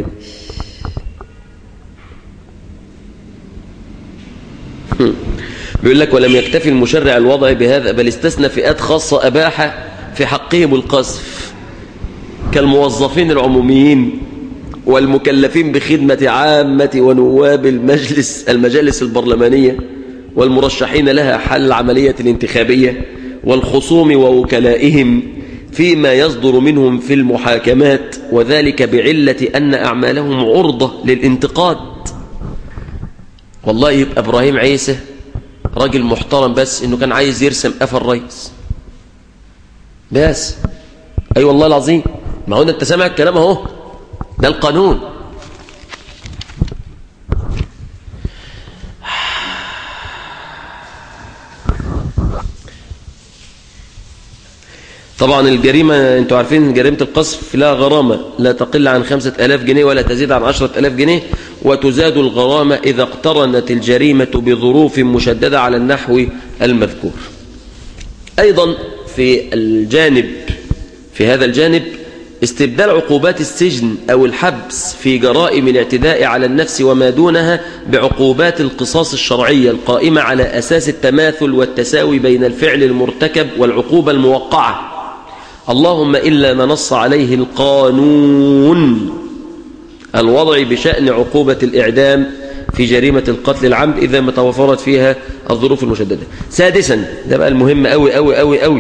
بيقول لك ولم يكتفي المشرع الوضعي بهذا بل استثنى فئات خاصة أباح في حقهم القذف كالموظفين العموميين والمكلفين بخدمة عامة ونواب المجلس المجالس البرلمانية والمرشحين لها حل العملية الانتخابية والخصوم ووكلائهم فيما يصدر منهم في المحاكمات وذلك بعلة أن أعمالهم عرضة للانتقاد والله يبقى إبراهيم عيسى راجل محترم بس إنه كان عايز يرسم قفا الرئيس بس أي أيوة والله العظيم ما هو أنت سامع الكلام أهو ده القانون طبعا الجريمة انتوا عارفين جريمة القذف لها غرامة لا تقل عن خمسة ألاف جنيه ولا تزيد عن عشرة ألاف جنيه وتزاد الغرامة إذا اقترنت الجريمة بظروف مشددة على النحو المذكور أيضا في الجانب في هذا الجانب استبدال عقوبات السجن أو الحبس في جرائم الاعتداء على النفس وما دونها بعقوبات القصاص الشرعية القائمة على أساس التماثل والتساوي بين الفعل المرتكب والعقوبة الموقعة اللهم إلا ما نص عليه القانون الوضع بشأن عقوبة الإعدام في جريمة القتل العمد إذا ما توفرت فيها الظروف المشددة سادسا ده بقى المهم أوي أوي أوي أوي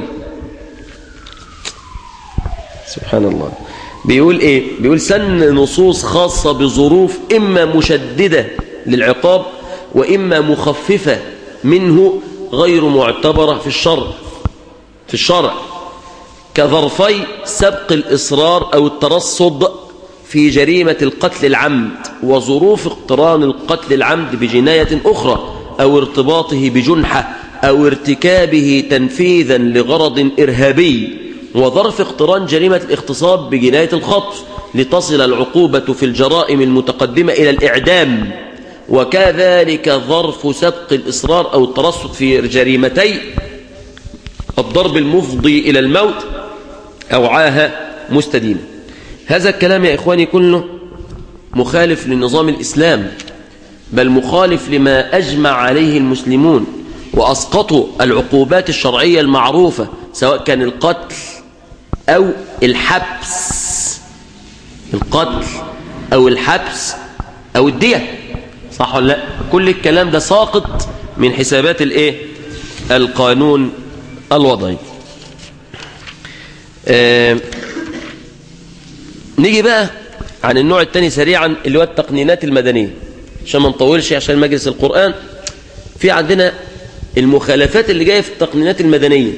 سبحان الله بيقول إيه بيقول سن نصوص خاصة بظروف إما مشددة للعقاب وإما مخففة منه غير معتبرة في الشرع في الشرع كظرفي سبق الإصرار أو الترصد في جريمة القتل العمد وظروف اقتران القتل العمد بجناية أخرى أو ارتباطه بجنحة أو ارتكابه تنفيذا لغرض إرهابي وظرف اقتران جريمة الاغتصاب بجناية الخطف لتصل العقوبة في الجرائم المتقدمة إلى الإعدام وكذلك ظرف سبق الإصرار أو الترصد في جريمتي الضرب المفضي إلى الموت أو عاهة مستديمة هذا الكلام يا إخواني كله مخالف لنظام الإسلام بل مخالف لما أجمع عليه المسلمون وأسقطوا العقوبات الشرعية المعروفة سواء كان القتل أو الحبس القتل أو الحبس أو الدية صح ولا لا كل الكلام ده ساقط من حسابات الايه القانون الوضعي آه نيجي بقى عن النوع الثاني سريعا اللي هو التقنينات المدنية عشان ما نطولش عشان مجلس القرآن في عندنا المخالفات اللي جاية في التقنينات المدنية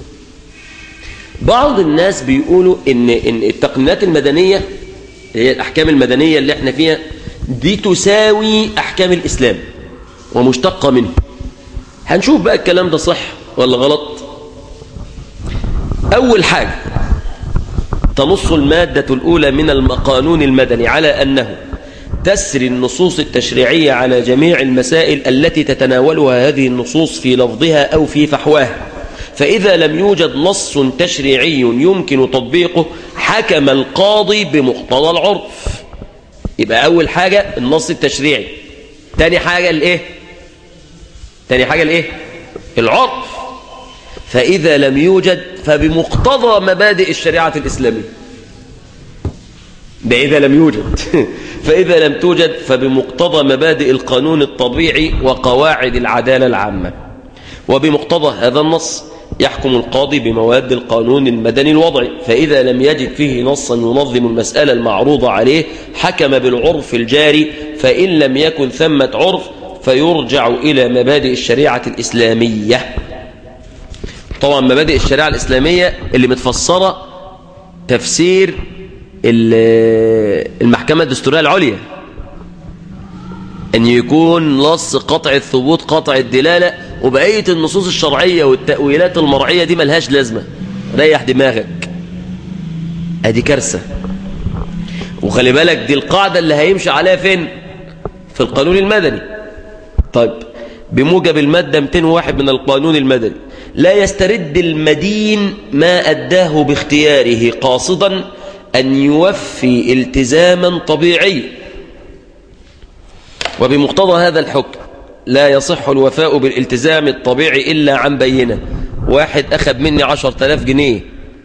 بعض الناس بيقولوا إن, إن التقنينات المدنية هي الأحكام المدنية اللي احنا فيها دي تساوي أحكام الإسلام ومشتقة منه هنشوف بقى الكلام ده صح ولا غلط أول حاجة تنص المادة الأولى من القانون المدني على أنه تسري النصوص التشريعية على جميع المسائل التي تتناولها هذه النصوص في لفظها أو في فحواها فإذا لم يوجد نص تشريعي يمكن تطبيقه حكم القاضي بمقتضى العرف يبقى أول حاجة النص التشريعي تاني حاجة الإيه تاني حاجة الإيه العرف فإذا لم يوجد فبمقتضى مبادئ الشريعة الإسلامية ده إذا لم يوجد فإذا لم توجد فبمقتضى مبادئ القانون الطبيعي وقواعد العدالة العامة وبمقتضى هذا النص يحكم القاضي بمواد القانون المدني الوضعي فإذا لم يجد فيه نصا ينظم المسألة المعروضة عليه حكم بالعرف الجاري فإن لم يكن ثمة عرف فيرجع إلى مبادئ الشريعة الإسلامية طبعا مبادئ الشريعة الإسلامية اللي متفسرة تفسير المحكمة الدستورية العليا أن يكون نص قطع الثبوت قطع الدلالة وبقية النصوص الشرعية والتأويلات المرعية دي ملهاش لازمة ريح دماغك ادي كارثة وخلي بالك دي القاعدة اللي هيمشي عليها فين في القانون المدني طيب بموجب المادة 201 من القانون المدني لا يسترد المدين ما أداه باختياره قاصدا أن يوفي التزاما طبيعيا وبمقتضى هذا الحكم لا يصح الوفاء بالالتزام الطبيعي إلا عن بينة واحد أخذ مني عشر تلاف جنيه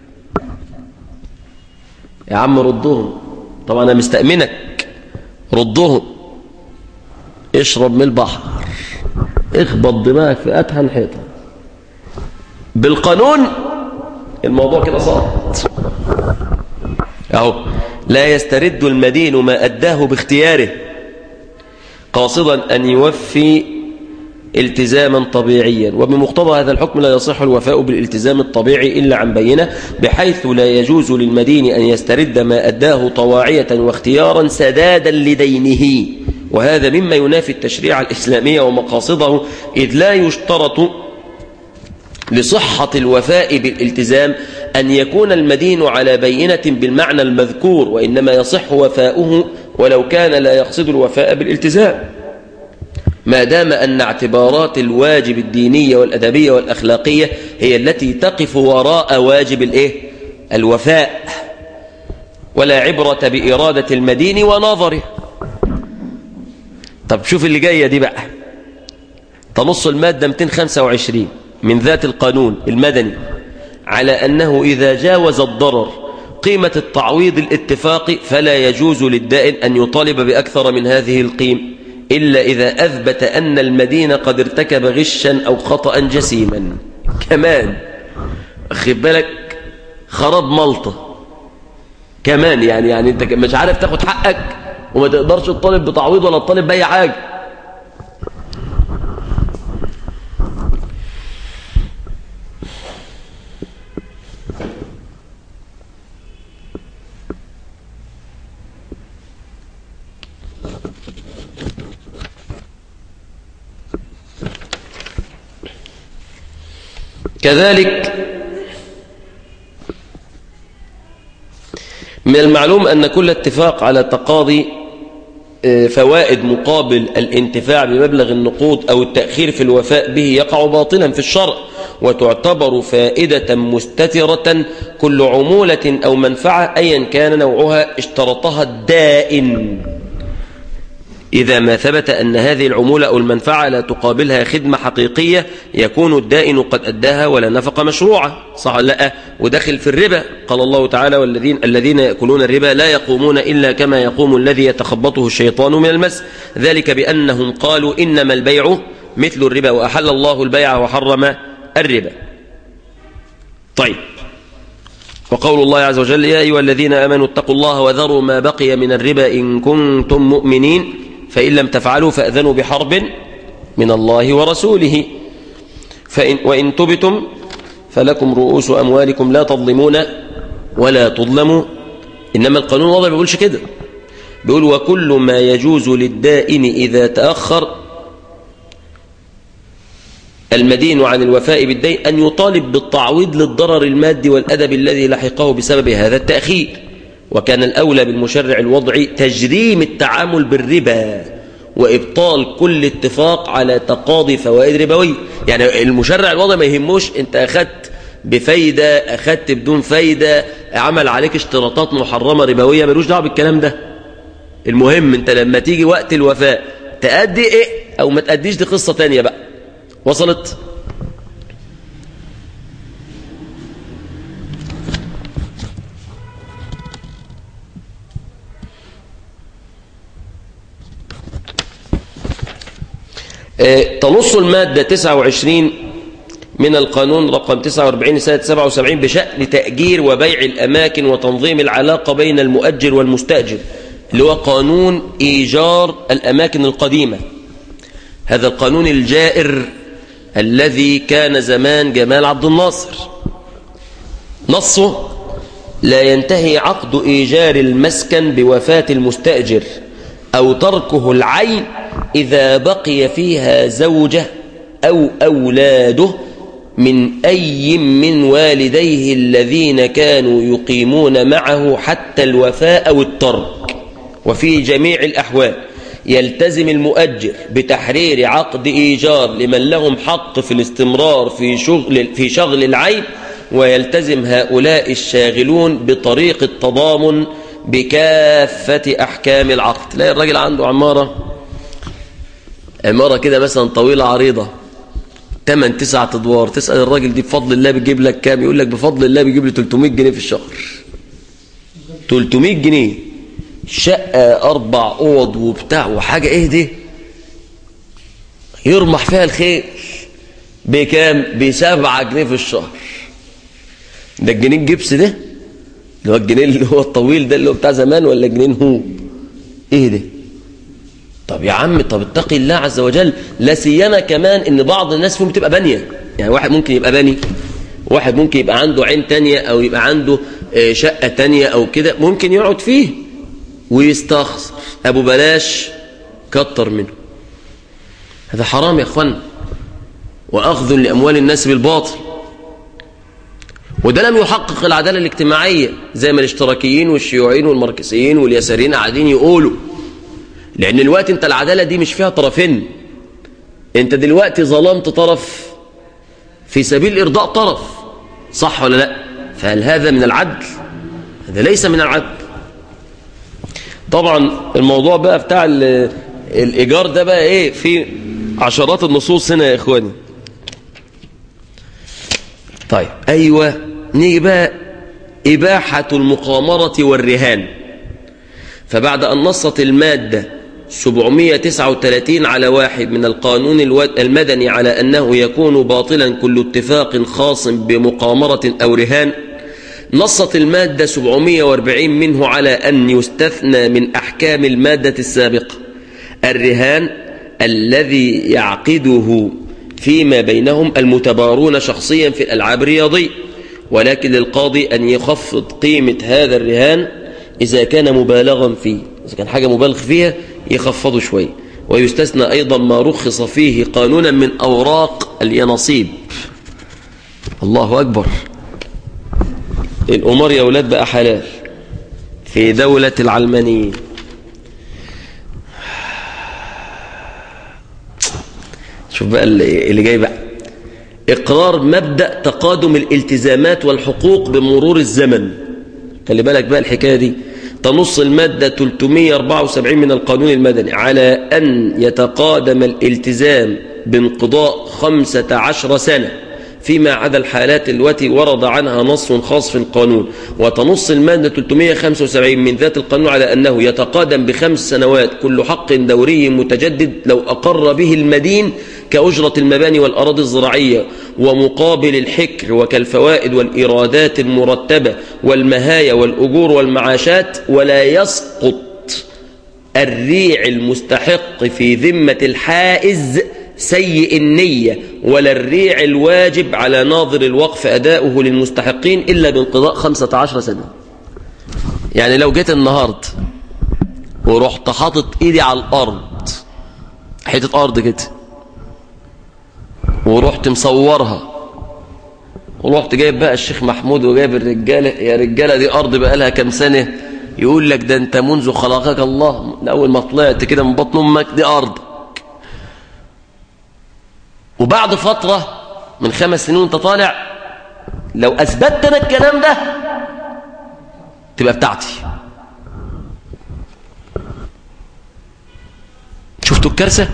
يا عم ردهم طبعا أنا مستأمنك ردهم اشرب من البحر اخبط دماغك في أتهن حيطة بالقانون الموضوع كده صارت أهو لا يسترد المدين ما أداه باختياره قاصدا أن يوفي التزاما طبيعيا وبمقتضى هذا الحكم لا يصح الوفاء بالالتزام الطبيعي إلا عن بينة بحيث لا يجوز للمدين أن يسترد ما أداه طواعية واختيارا سدادا لدينه وهذا مما ينافي التشريع الإسلامي ومقاصده إذ لا يشترط لصحة الوفاء بالالتزام أن يكون المدين على بينة بالمعنى المذكور وإنما يصح وفاؤه ولو كان لا يقصد الوفاء بالالتزام ما دام أن اعتبارات الواجب الدينية والأدبية والأخلاقية هي التي تقف وراء واجب الإيه؟ الوفاء ولا عبرة بإرادة المدين ونظره طب شوف اللي جاية دي بقى تنص المادة 225 من ذات القانون المدني على أنه إذا جاوز الضرر قيمة التعويض الاتفاقي فلا يجوز للدائن أن يطالب بأكثر من هذه القيم إلا إذا أثبت أن المدين قد ارتكب غشا أو خطأ جسيما كمان أخي بالك خراب ملطة كمان يعني يعني أنت مش عارف تاخد حقك وما تقدرش تطالب بتعويض ولا تطالب بأي حاجة كذلك من المعلوم أن كل اتفاق على تقاضي فوائد مقابل الانتفاع بمبلغ النقود أو التأخير في الوفاء به يقع باطلا في الشرع وتعتبر فائدة مستترة كل عمولة أو منفعة أيا كان نوعها اشترطها الدائن إذا ما ثبت أن هذه العمولة أو المنفعة لا تقابلها خدمة حقيقية يكون الدائن قد أداها ولا نفقة مشروعة صح لا ودخل في الربا قال الله تعالى والذين الذين يأكلون الربا لا يقومون إلا كما يقوم الذي يتخبطه الشيطان من المس ذلك بأنهم قالوا إنما البيع مثل الربا وأحل الله البيع وحرم الربا طيب وقول الله عز وجل يا أيها الذين آمنوا اتقوا الله وذروا ما بقي من الربا إن كنتم مؤمنين فإن لم تفعلوا فأذنوا بحرب من الله ورسوله فإن وإن تبتم فلكم رؤوس أموالكم لا تظلمون ولا تظلموا إنما القانون الوضع بيقولش كده بيقول وكل ما يجوز للدائن إذا تأخر المدين عن الوفاء بالدين أن يطالب بالتعويض للضرر المادي والأدب الذي لحقه بسبب هذا التأخير وكان الأولى بالمشرع الوضعي تجريم التعامل بالربا وإبطال كل اتفاق على تقاضي فوائد ربوية يعني المشرع الوضعي ما يهموش انت أخذت بفايدة أخذت بدون فايدة عمل عليك اشتراطات محرمة ربوية ملوش دعوه بالكلام ده المهم انت لما تيجي وقت الوفاء تأدي ايه او ما تأديش دي قصة تانية بقى وصلت اه تنص المادة 29 من القانون رقم 49 سنة 77 بشأن تأجير وبيع الأماكن وتنظيم العلاقة بين المؤجر والمستأجر اللي هو قانون إيجار الأماكن القديمة هذا القانون الجائر الذي كان زمان جمال عبد الناصر نصه لا ينتهي عقد إيجار المسكن بوفاة المستأجر أو تركه العين إذا بقي فيها زوجة أو أولاده من أي من والديه الذين كانوا يقيمون معه حتى الوفاء أو الترك وفي جميع الأحوال يلتزم المؤجر بتحرير عقد إيجار لمن لهم حق في الاستمرار في شغل, في شغل العين ويلتزم هؤلاء الشاغلون بطريق التضامن بكافة أحكام العقد لا الراجل عنده عمارة عمارة كده مثلا طويلة عريضة 8 9 ادوار تسأل الراجل دي بفضل الله بيجيب لك كام يقول لك بفضل الله بيجيب لي 300 جنيه في الشهر 300 جنيه شقة أربع أوض وبتاع وحاجة إيه دي يرمح فيها الخير بكام بسبعة جنيه في الشهر ده الجنيه الجبس ده اللي هو الجنيه اللي هو الطويل ده اللي هو بتاع زمان ولا جنيه هو ايه ده طب يا عم طب اتقي الله عز وجل لا سيما كمان ان بعض الناس فيهم تبقى بانيه يعني واحد ممكن يبقى بني واحد ممكن يبقى عنده عين تانية او يبقى عنده شقة تانية او كده ممكن يقعد فيه ويستخسر ابو بلاش كتر منه هذا حرام يا اخوان واخذ لاموال الناس بالباطل وده لم يحقق العداله الاجتماعيه زي ما الاشتراكيين والشيوعيين والماركسيين واليساريين قاعدين يقولوا لان الوقت انت العداله دي مش فيها طرفين انت دلوقتي ظلمت طرف في سبيل ارضاء طرف صح ولا لا فهل هذا من العدل هذا ليس من العدل طبعا الموضوع بقى بتاع الايجار ده بقى ايه في عشرات النصوص هنا يا اخواني طيب ايوه نيجي بقى اباحه المقامره والرهان فبعد ان نصت الماده 739 على واحد من القانون المدني على أنه يكون باطلا كل اتفاق خاص بمقامرة أو رهان نصت المادة 740 منه على أن يستثنى من أحكام المادة السابقة الرهان الذي يعقده فيما بينهم المتبارون شخصيا في الألعاب الرياضية ولكن للقاضي أن يخفض قيمة هذا الرهان إذا كان مبالغا فيه إذا كان حاجة مبالغ فيها يخفضوا شوي ويستثنى أيضا ما رخص فيه قانونا من أوراق اليناصيب الله أكبر الأمور يا أولاد بقى حلال في دولة العلمانيين شوف بقى اللي جاي بقى إقرار مبدأ تقادم الالتزامات والحقوق بمرور الزمن خلي بالك بقى الحكاية دي تنص المادة 374 من القانون المدني على أن يتقادم الالتزام بانقضاء 15 سنة فيما عدا الحالات التي ورد عنها نص خاص في القانون وتنص المادة 375 من ذات القانون على أنه يتقادم بخمس سنوات كل حق دوري متجدد لو أقر به المدين كأجرة المباني والأراضي الزراعية ومقابل الحكر وكالفوائد والإيرادات المرتبة والمهايا والأجور والمعاشات ولا يسقط الريع المستحق في ذمة الحائز سيء النية ولا الريع الواجب على ناظر الوقف أداؤه للمستحقين إلا بانقضاء خمسة عشر سنة يعني لو جيت النهاردة ورحت حاطط إيدي على الأرض حتة أرض كده ورحت مصورها ورحت جايب بقى الشيخ محمود وجايب الرجالة يا رجالة دي أرض بقى لها كام سنة يقول لك ده أنت منذ خلقك الله من أول ما طلعت كده من بطن أمك دي أرض وبعد فترة من خمس سنين وانت طالع لو أثبتت أنا الكلام ده تبقى بتاعتي شفتوا الكارثة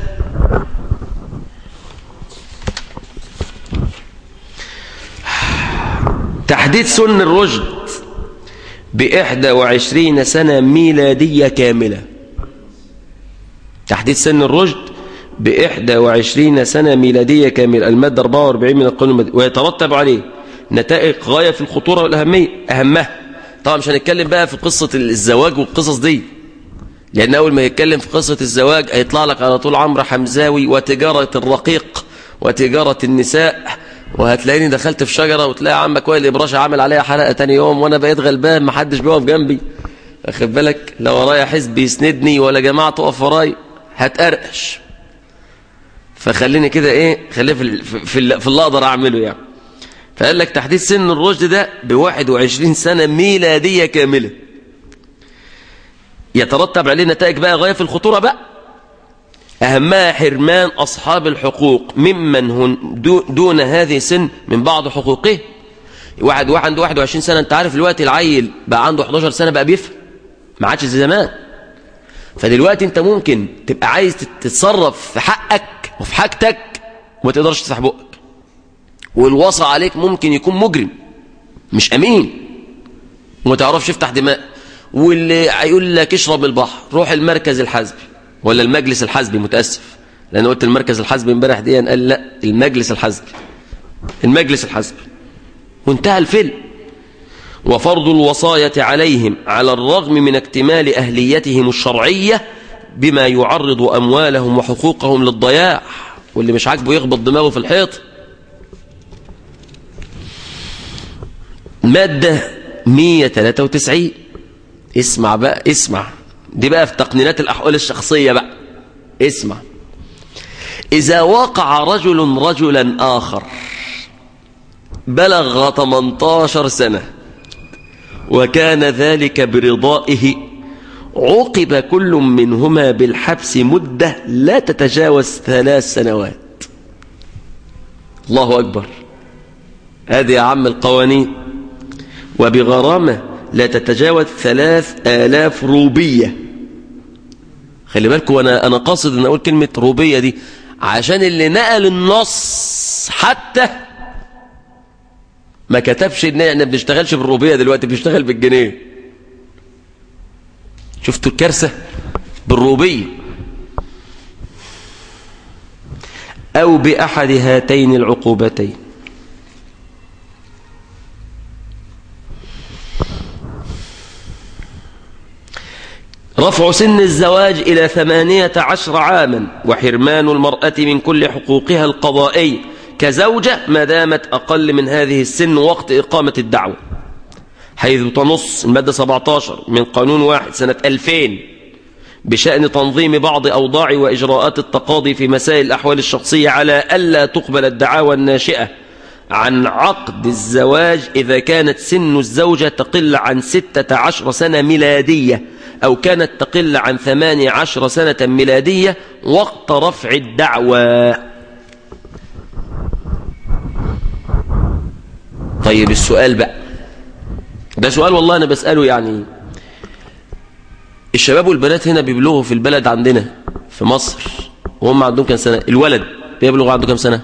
تحديث سن الرشد بإحدى وعشرين سنة ميلادية كاملة تحديث سن الرشد بإحدى وعشرين سنة ميلادية كاملة المادة 44 من القانون المدني ويترتب عليه نتائج غاية في الخطورة والأهمية أهمها طبعا مش هنتكلم بقى في قصة الزواج والقصص دي لأن أول ما يتكلم في قصة الزواج هيطلع لك على طول عمرو حمزاوي وتجارة الرقيق وتجارة النساء وهتلاقيني دخلت في شجرة وتلاقي عمك وائل إبراشة عامل عليها حلقة تاني يوم وأنا بقيت غلبان محدش بيقف جنبي أخد بالك لو ورايا حزب يسندني ولا جماعة تقف وراي هتقرقش فخليني كده إيه خليه في, في, في, في اللي أقدر أعمله يعني فقال لك تحديث سن الرشد ده ب 21 سنة ميلادية كاملة يترتب عليه نتائج بقى غاية في الخطورة بقى أهمها حرمان أصحاب الحقوق ممن هن دون هذه السن من بعض حقوقه واحد واحد عنده 21 سنة أنت عارف الوقت العيل بقى عنده 11 سنة بقى بيفهم ما عادش زي زمان فدلوقتي أنت ممكن تبقى عايز تتصرف في حقك وفي حاجتك وما تقدرش تفتح بقك والوصى عليك ممكن يكون مجرم مش أمين وما تعرفش تفتح دماء واللي هيقول لك اشرب البحر روح المركز الحزبي ولا المجلس الحزبي متأسف لأن قلت المركز الحزبي امبارح دي قال لا المجلس الحزبي المجلس الحزبي وانتهى الفيلم وفرض الوصاية عليهم على الرغم من اكتمال أهليتهم الشرعية بما يعرض أموالهم وحقوقهم للضياع واللي مش عاجبه يخبط دماغه في الحيط مادة 193 اسمع بقى اسمع دي بقى في تقنينات الأحوال الشخصية بقى اسمع إذا وقع رجل رجلا آخر بلغ 18 سنة وكان ذلك برضائه عوقب كل منهما بالحبس مدة لا تتجاوز ثلاث سنوات الله أكبر هذه يا عم القوانين وبغرامة لا تتجاوز ثلاث آلاف روبية خلي بالكم أنا, أنا قاصد أن أقول كلمة روبية دي عشان اللي نقل النص حتى ما كتبش ان احنا بنشتغلش بالروبية دلوقتي بنشتغل بالجنيه شفتوا الكارثة بالروبية أو بأحد هاتين العقوبتين رفع سن الزواج إلى ثمانية عشر عاما وحرمان المرأة من كل حقوقها القضائية كزوجة ما دامت أقل من هذه السن وقت إقامة الدعوة حيث تنص المادة 17 من قانون واحد سنة 2000 بشأن تنظيم بعض أوضاع وإجراءات التقاضي في مسائل الأحوال الشخصية على ألا تقبل الدعاوى الناشئة عن عقد الزواج إذا كانت سن الزوجة تقل عن 16 سنة ميلادية أو كانت تقل عن 18 سنة ميلادية وقت رفع الدعوى طيب السؤال بقى ده سؤال والله أنا بسأله يعني الشباب والبنات هنا بيبلغوا في البلد عندنا في مصر وهم عندهم كم سنة الولد بيبلغ عنده كم سنة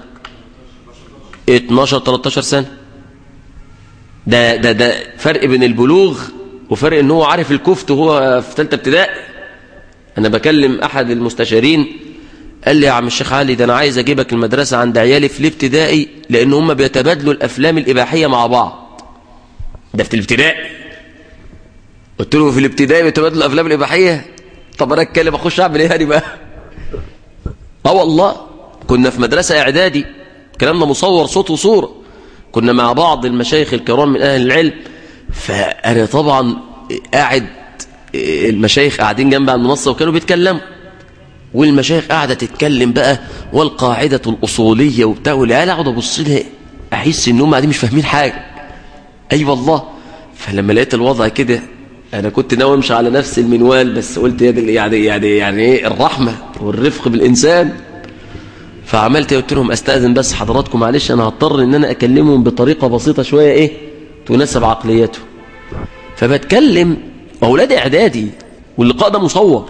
12 13 سنة ده ده ده فرق بين البلوغ وفرق ان هو عارف الكفت وهو في ثالثه ابتدائي انا بكلم احد المستشارين قال لي يا عم الشيخ علي ده انا عايز اجيبك المدرسه عند عيالي في الابتدائي لان هم بيتبادلوا الافلام الاباحيه مع بعض ده في الابتدائي قلت له في الابتدائي بيتبادلوا الافلام الاباحيه طب انا اتكلم اخش اعمل ايه هاني بقى اه والله كنا في مدرسه اعدادي الكلام ده مصور صوت وصوره كنا مع بعض المشايخ الكرام من اهل العلم فانا طبعا قاعد المشايخ قاعدين جنب على المنصه وكانوا بيتكلموا والمشايخ قاعدة تتكلم بقى والقاعدة الأصولية وبتاع والعيال أقعد أبص لها أحس إن هم قاعدين مش فاهمين حاجة أي أيوة والله فلما لقيت الوضع كده أنا كنت ناوي أمشي على نفس المنوال بس قلت يعني يعني يعني, يعني إيه الرحمة والرفق بالإنسان فعملت قلت لهم أستأذن بس حضراتكم معلش أنا هضطر إن أنا أكلمهم بطريقة بسيطة شوية إيه تناسب عقليته فبتكلم أولاد إعدادي واللقاء ده مصور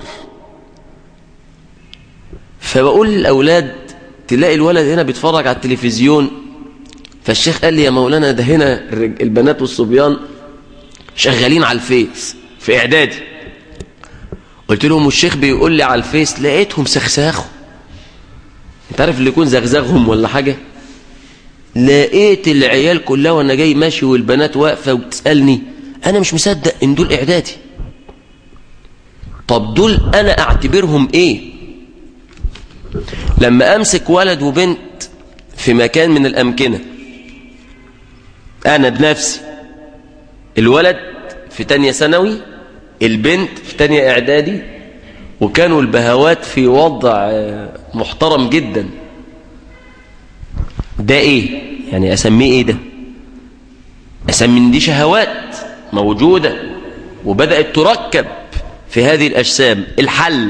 فبقول للأولاد تلاقي الولد هنا بيتفرج على التلفزيون فالشيخ قال لي يا مولانا ده هنا البنات والصبيان شغالين على الفيس في إعدادي قلت لهم والشيخ بيقول لي على الفيس لقيتهم سخساخوا انت عارف اللي يكون زغزغهم ولا حاجة لقيت العيال كلها وانا جاي ماشي والبنات واقفة وتسألني انا مش مصدق ان دول اعدادي طب دول انا اعتبرهم ايه لما امسك ولد وبنت في مكان من الامكنة انا بنفسي الولد في تانية ثانوي البنت في تانية اعدادي وكانوا البهوات في وضع محترم جدا ده ايه يعني اسميه ايه ده اسمي دي شهوات موجودة وبدأت تركب في هذه الأجسام الحل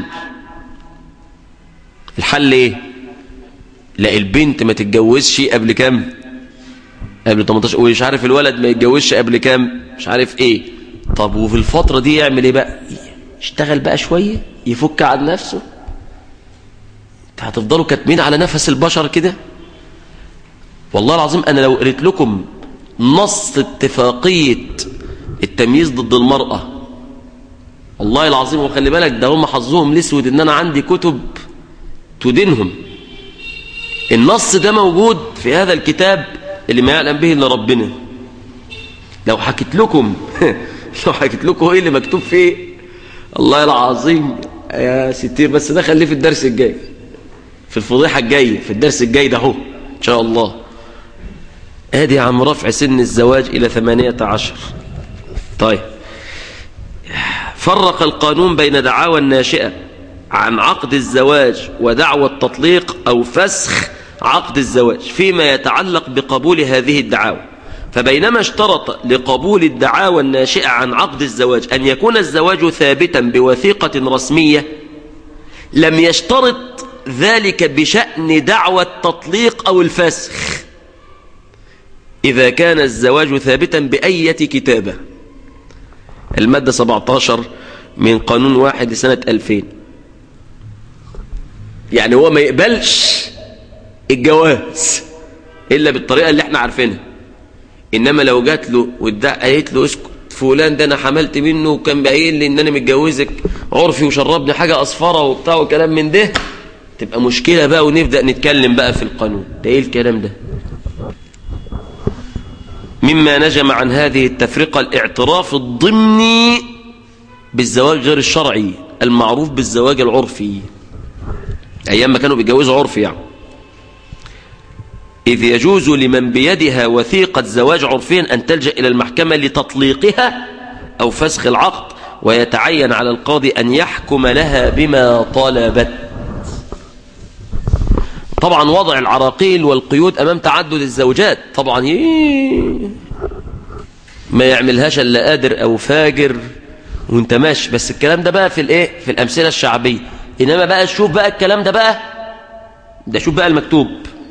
الحل ايه لا البنت ما تتجوزش قبل كام قبل 18 ومش عارف الولد ما يتجوزش قبل كام مش عارف ايه طب وفي الفترة دي يعمل ايه بقى يشتغل بقى شوية يفك عن نفسه هتفضلوا كاتمين على نفس البشر كده والله العظيم انا لو قريت لكم نص اتفاقية التمييز ضد المرأة والله العظيم وخلي بالك ده هم حظهم الاسود ان انا عندي كتب تدينهم النص ده موجود في هذا الكتاب اللي ما يعلم به الا ربنا لو حكيت لكم لو حكيت لكم ايه اللي مكتوب فيه الله العظيم يا ستير بس ده خليه في الدرس الجاي في الفضيحة الجاية في الدرس الجاي ده هو ان شاء الله ادي عم رفع سن الزواج الى ثمانية عشر طيب فرق القانون بين دعاوى الناشئة عن عقد الزواج ودعوى التطليق أو فسخ عقد الزواج فيما يتعلق بقبول هذه الدعاوى فبينما اشترط لقبول الدعاوى الناشئة عن عقد الزواج أن يكون الزواج ثابتا بوثيقة رسمية لم يشترط ذلك بشأن دعوى التطليق أو الفسخ إذا كان الزواج ثابتا بأية كتابة المادة 17 من قانون واحد لسنة 2000 يعني هو ما يقبلش الجواز إلا بالطريقة اللي احنا عارفينها إنما لو جات له قالت له اسكت فلان ده أنا حملت منه وكان باين لي إن أنا متجوزك عرفي وشربني حاجة أصفرة وبتاع وكلام من ده تبقى مشكلة بقى ونبدأ نتكلم بقى في القانون ده إيه الكلام ده مما نجم عن هذه التفرقة الاعتراف الضمني بالزواج غير الشرعي المعروف بالزواج العرفي أيام ما كانوا بيتجوزوا عرفي يعني إذ يجوز لمن بيدها وثيقة زواج عرفيا أن تلجأ إلى المحكمة لتطليقها أو فسخ العقد ويتعين على القاضي أن يحكم لها بما طلبت طبعا وضع العراقيل والقيود أمام تعدد الزوجات طبعا ما يعملهاش إلا قادر أو فاجر وانت ماشي بس الكلام ده بقى في الايه في الأمثلة الشعبية إنما بقى شوف بقى الكلام ده بقى ده شوف بقى المكتوب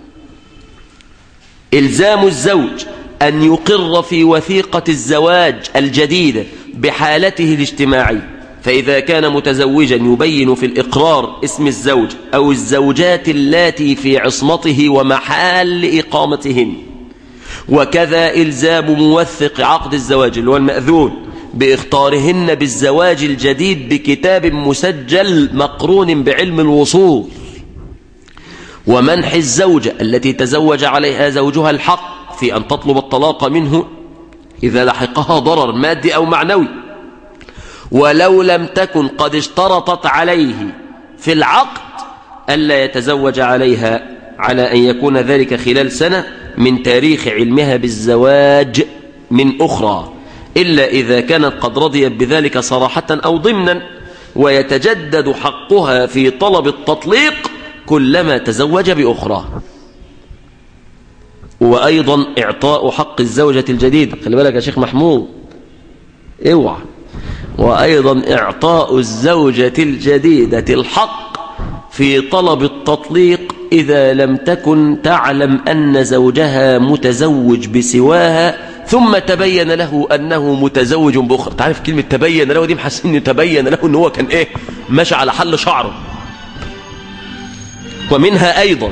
إلزام الزوج أن يقر في وثيقة الزواج الجديدة بحالته الاجتماعية فإذا كان متزوجا يبين في الإقرار اسم الزوج أو الزوجات اللاتي في عصمته ومحال إقامتهن وكذا إلزام موثق عقد الزواج اللي هو المأذون بإختارهن بالزواج الجديد بكتاب مسجل مقرون بعلم الوصول ومنح الزوجة التي تزوج عليها زوجها الحق في أن تطلب الطلاق منه إذا لحقها ضرر مادي أو معنوي ولو لم تكن قد اشترطت عليه في العقد ألا يتزوج عليها على أن يكون ذلك خلال سنة من تاريخ علمها بالزواج من أخرى إلا إذا كانت قد رضيت بذلك صراحة أو ضمنا ويتجدد حقها في طلب التطليق كلما تزوج بأخرى وأيضا إعطاء حق الزوجة الجديدة خلي بالك يا شيخ محمود اوعى وأيضا إعطاء الزوجة الجديدة الحق في طلب التطليق إذا لم تكن تعلم أن زوجها متزوج بسواها ثم تبين له أنه متزوج بأخرى تعرف كلمة تبين له دي محسن تبين له أنه هو كان إيه ماشي على حل شعره ومنها أيضا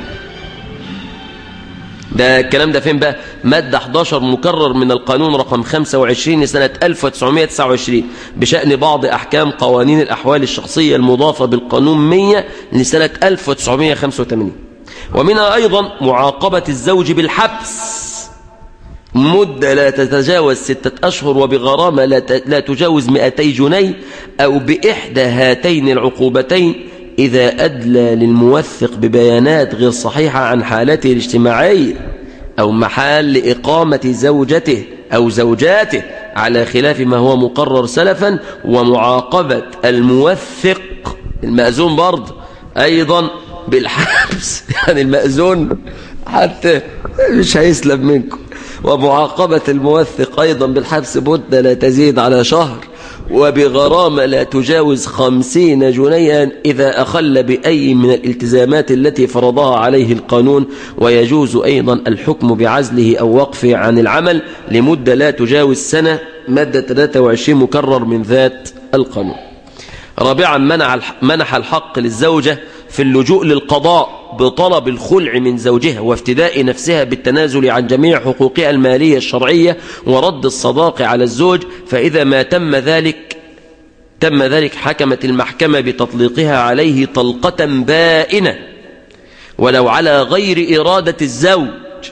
ده الكلام ده فين بقى مادة 11 مكرر من القانون رقم 25 لسنة 1929 بشأن بعض أحكام قوانين الأحوال الشخصية المضافة بالقانون 100 لسنة 1985 ومنها أيضا معاقبة الزوج بالحبس مدة لا تتجاوز ستة أشهر وبغرامة لا تجاوز 200 جنيه أو بإحدى هاتين العقوبتين إذا أدلى للموثق ببيانات غير صحيحة عن حالته الاجتماعية أو محال إقامة زوجته أو زوجاته على خلاف ما هو مقرر سلفا ومعاقبة الموثق المأذون برضه أيضا بالحبس يعني المأذون حتى مش هيسلم منكم ومعاقبة الموثق أيضا بالحبس مدة لا تزيد على شهر وبغرامة لا تجاوز خمسين جنيها إذا أخل بأي من الالتزامات التي فرضها عليه القانون ويجوز أيضا الحكم بعزله أو وقفه عن العمل لمدة لا تجاوز سنة مادة 23 مكرر من ذات القانون رابعا منح الحق للزوجة في اللجوء للقضاء بطلب الخلع من زوجها وافتداء نفسها بالتنازل عن جميع حقوقها المالية الشرعية ورد الصداق على الزوج فإذا ما تم ذلك تم ذلك حكمت المحكمة بتطليقها عليه طلقة بائنة ولو على غير إرادة الزوج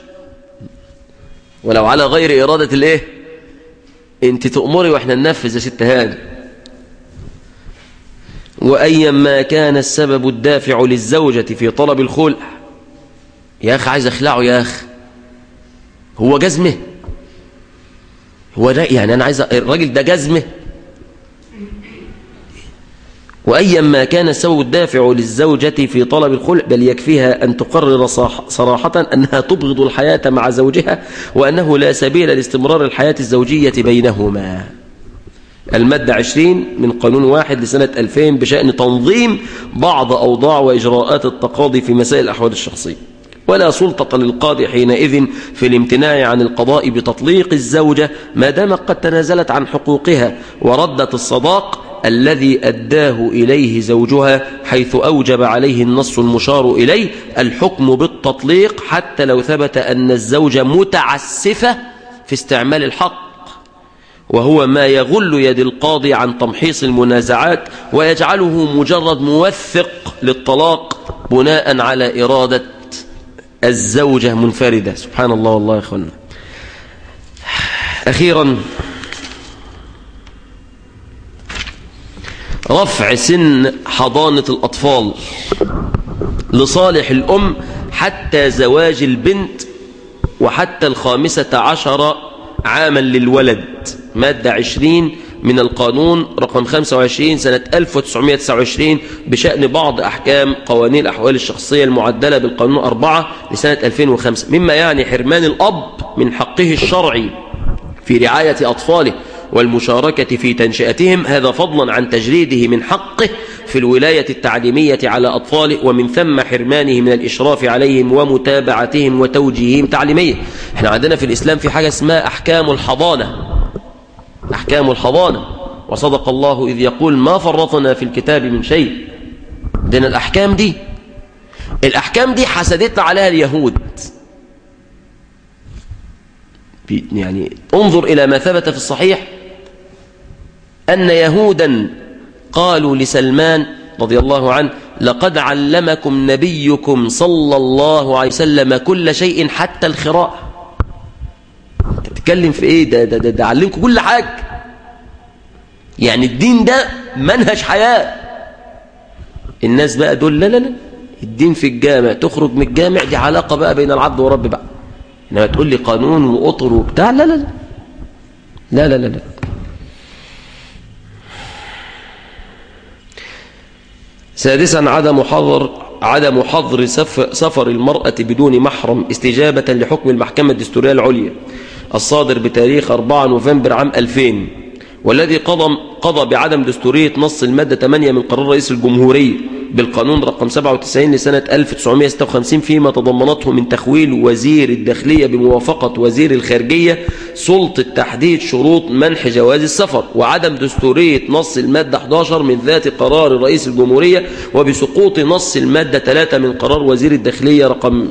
ولو على غير إرادة الايه انت تؤمري واحنا ننفذ يا ست هاني وأيا ما كان السبب الدافع للزوجة في طلب الخلع يا أخي عايز أخلعه يا أخي هو جزمه هو يعني أنا عايز الراجل ده جزمه وأيا ما كان السبب الدافع للزوجة في طلب الخلع بل يكفيها أن تقرر صراحة أنها تبغض الحياة مع زوجها وأنه لا سبيل لاستمرار الحياة الزوجية بينهما المادة 20 من قانون واحد لسنة 2000 بشأن تنظيم بعض أوضاع وإجراءات التقاضي في مسائل الأحوال الشخصية ولا سلطة للقاضي حينئذ في الامتناع عن القضاء بتطليق الزوجة ما دامت قد تنازلت عن حقوقها وردت الصداق الذي أداه إليه زوجها حيث أوجب عليه النص المشار إليه الحكم بالتطليق حتى لو ثبت أن الزوجة متعسفة في استعمال الحق وهو ما يغل يد القاضي عن تمحيص المنازعات ويجعله مجرد موثق للطلاق بناء على إرادة الزوجة منفردة سبحان الله والله يا أخوانا أخيرا رفع سن حضانة الأطفال لصالح الأم حتى زواج البنت وحتى الخامسة عشر عاما للولد مادة 20 من القانون رقم 25 سنة 1929 بشأن بعض أحكام قوانين الأحوال الشخصية المعدلة بالقانون 4 لسنة 2005 مما يعني حرمان الأب من حقه الشرعي في رعاية أطفاله والمشاركة في تنشئتهم هذا فضلا عن تجريده من حقه في الولاية التعليمية على أطفاله ومن ثم حرمانه من الإشراف عليهم ومتابعتهم وتوجيههم تعليميا احنا عندنا في الإسلام في حاجة اسمها أحكام الحضانة أحكام الحضانة وصدق الله إذ يقول ما فرطنا في الكتاب من شيء دين الأحكام دي الأحكام دي حسدتنا عليها اليهود يعني انظر إلى ما ثبت في الصحيح أن يهودا قالوا لسلمان رضي الله عنه لقد علمكم نبيكم صلى الله عليه وسلم كل شيء حتى الخراء انت بتتكلم في ايه ده ده ده, ده علمكم كل حاجه يعني الدين ده منهج حياه الناس بقى دول لا لا لا الدين في الجامع تخرج من الجامع دي علاقه بقى بين العبد ورب بقى انما تقول لي قانون واطر وبتاع لا لا لا لا لا لا, لا. سادسا عدم حظر عدم حظر سفر المرأة بدون محرم استجابة لحكم المحكمة الدستورية العليا الصادر بتاريخ 4 نوفمبر عام 2000 والذي قضى, قضى بعدم دستورية نص المادة 8 من قرار رئيس الجمهورية بالقانون رقم 97 لسنة 1956 فيما تضمنته من تخويل وزير الداخلية بموافقة وزير الخارجية سلطة تحديد شروط منح جواز السفر وعدم دستورية نص المادة 11 من ذات قرار رئيس الجمهورية وبسقوط نص المادة 3 من قرار وزير الداخلية رقم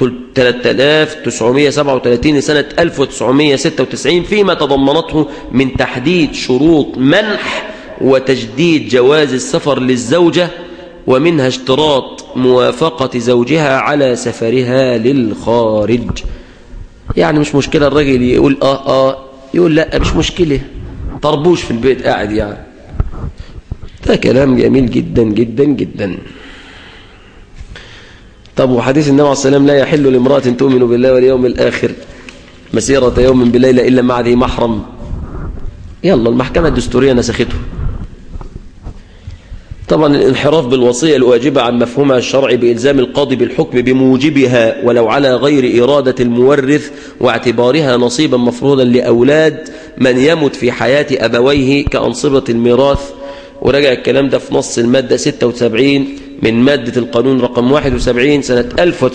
3937 لسنة 1996 فيما تضمنته من تحديد شروط منح وتجديد جواز السفر للزوجة ومنها اشتراط موافقة زوجها على سفرها للخارج يعني مش مشكلة الراجل يقول آه آه يقول لا مش مشكلة طربوش في البيت قاعد يعني ده كلام جميل جدا جدا جدا طب وحديث النبي عليه السلام لا يحل لامرأة تؤمن بالله واليوم الآخر مسيرة يوم بليلة إلا مع ذي محرم يلا المحكمة الدستورية نسخته طبعا الانحراف بالوصية الواجبة عن مفهومها الشرعي بإلزام القاضي بالحكم بموجبها ولو على غير إرادة المورث واعتبارها نصيبا مفروضا لأولاد من يمت في حياة أبويه كأنصبة الميراث ورجع الكلام ده في نص المادة 76 من مادة القانون رقم 71 سنة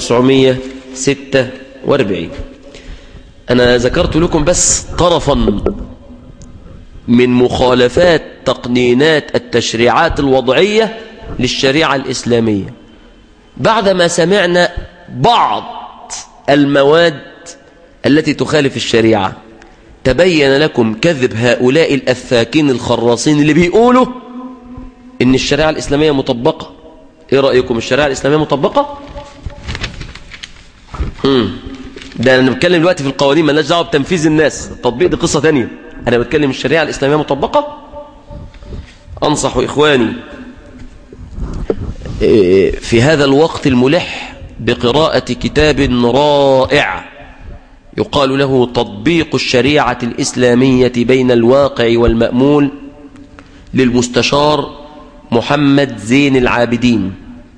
1946 أنا ذكرت لكم بس طرفا من مخالفات تقنينات التشريعات الوضعية للشريعة الإسلامية بعدما سمعنا بعض المواد التي تخالف الشريعة تبين لكم كذب هؤلاء الأفاكين الخراصين اللي بيقولوا إن الشريعة الإسلامية مطبقة إيه رأيكم الشريعة الإسلامية مطبقة؟ مم. ده أنا بتكلم دلوقتي في القوانين مالناش دعوه بتنفيذ الناس التطبيق دي قصة تانية أنا بتكلم الشريعة الإسلامية مطبقة أنصح إخواني في هذا الوقت الملح بقراءة كتاب رائع يقال له تطبيق الشريعة الإسلامية بين الواقع والمأمول للمستشار محمد زين العابدين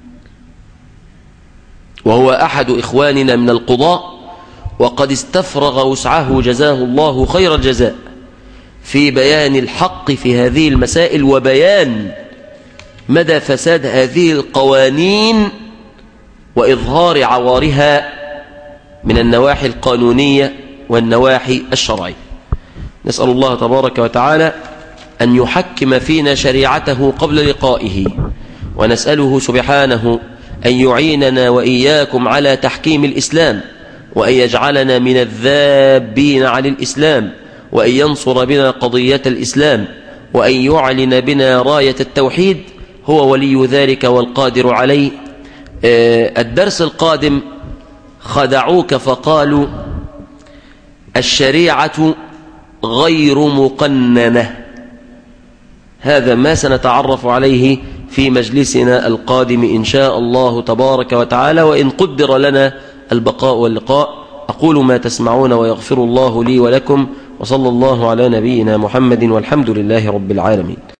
وهو أحد إخواننا من القضاء وقد استفرغ وسعه جزاه الله خير الجزاء في بيان الحق في هذه المسائل وبيان مدى فساد هذه القوانين وإظهار عوارها من النواحي القانونية والنواحي الشرعية نسأل الله تبارك وتعالى أن يحكم فينا شريعته قبل لقائه ونسأله سبحانه أن يعيننا وإياكم على تحكيم الإسلام وأن يجعلنا من الذابين عن الإسلام وأن ينصر بنا قضية الإسلام وأن يعلن بنا راية التوحيد هو ولي ذلك والقادر عليه الدرس القادم خدعوك فقالوا الشريعة غير مقننة هذا ما سنتعرف عليه في مجلسنا القادم إن شاء الله تبارك وتعالى وإن قدر لنا البقاء واللقاء أقول ما تسمعون ويغفر الله لي ولكم وصلى الله على نبينا محمد والحمد لله رب العالمين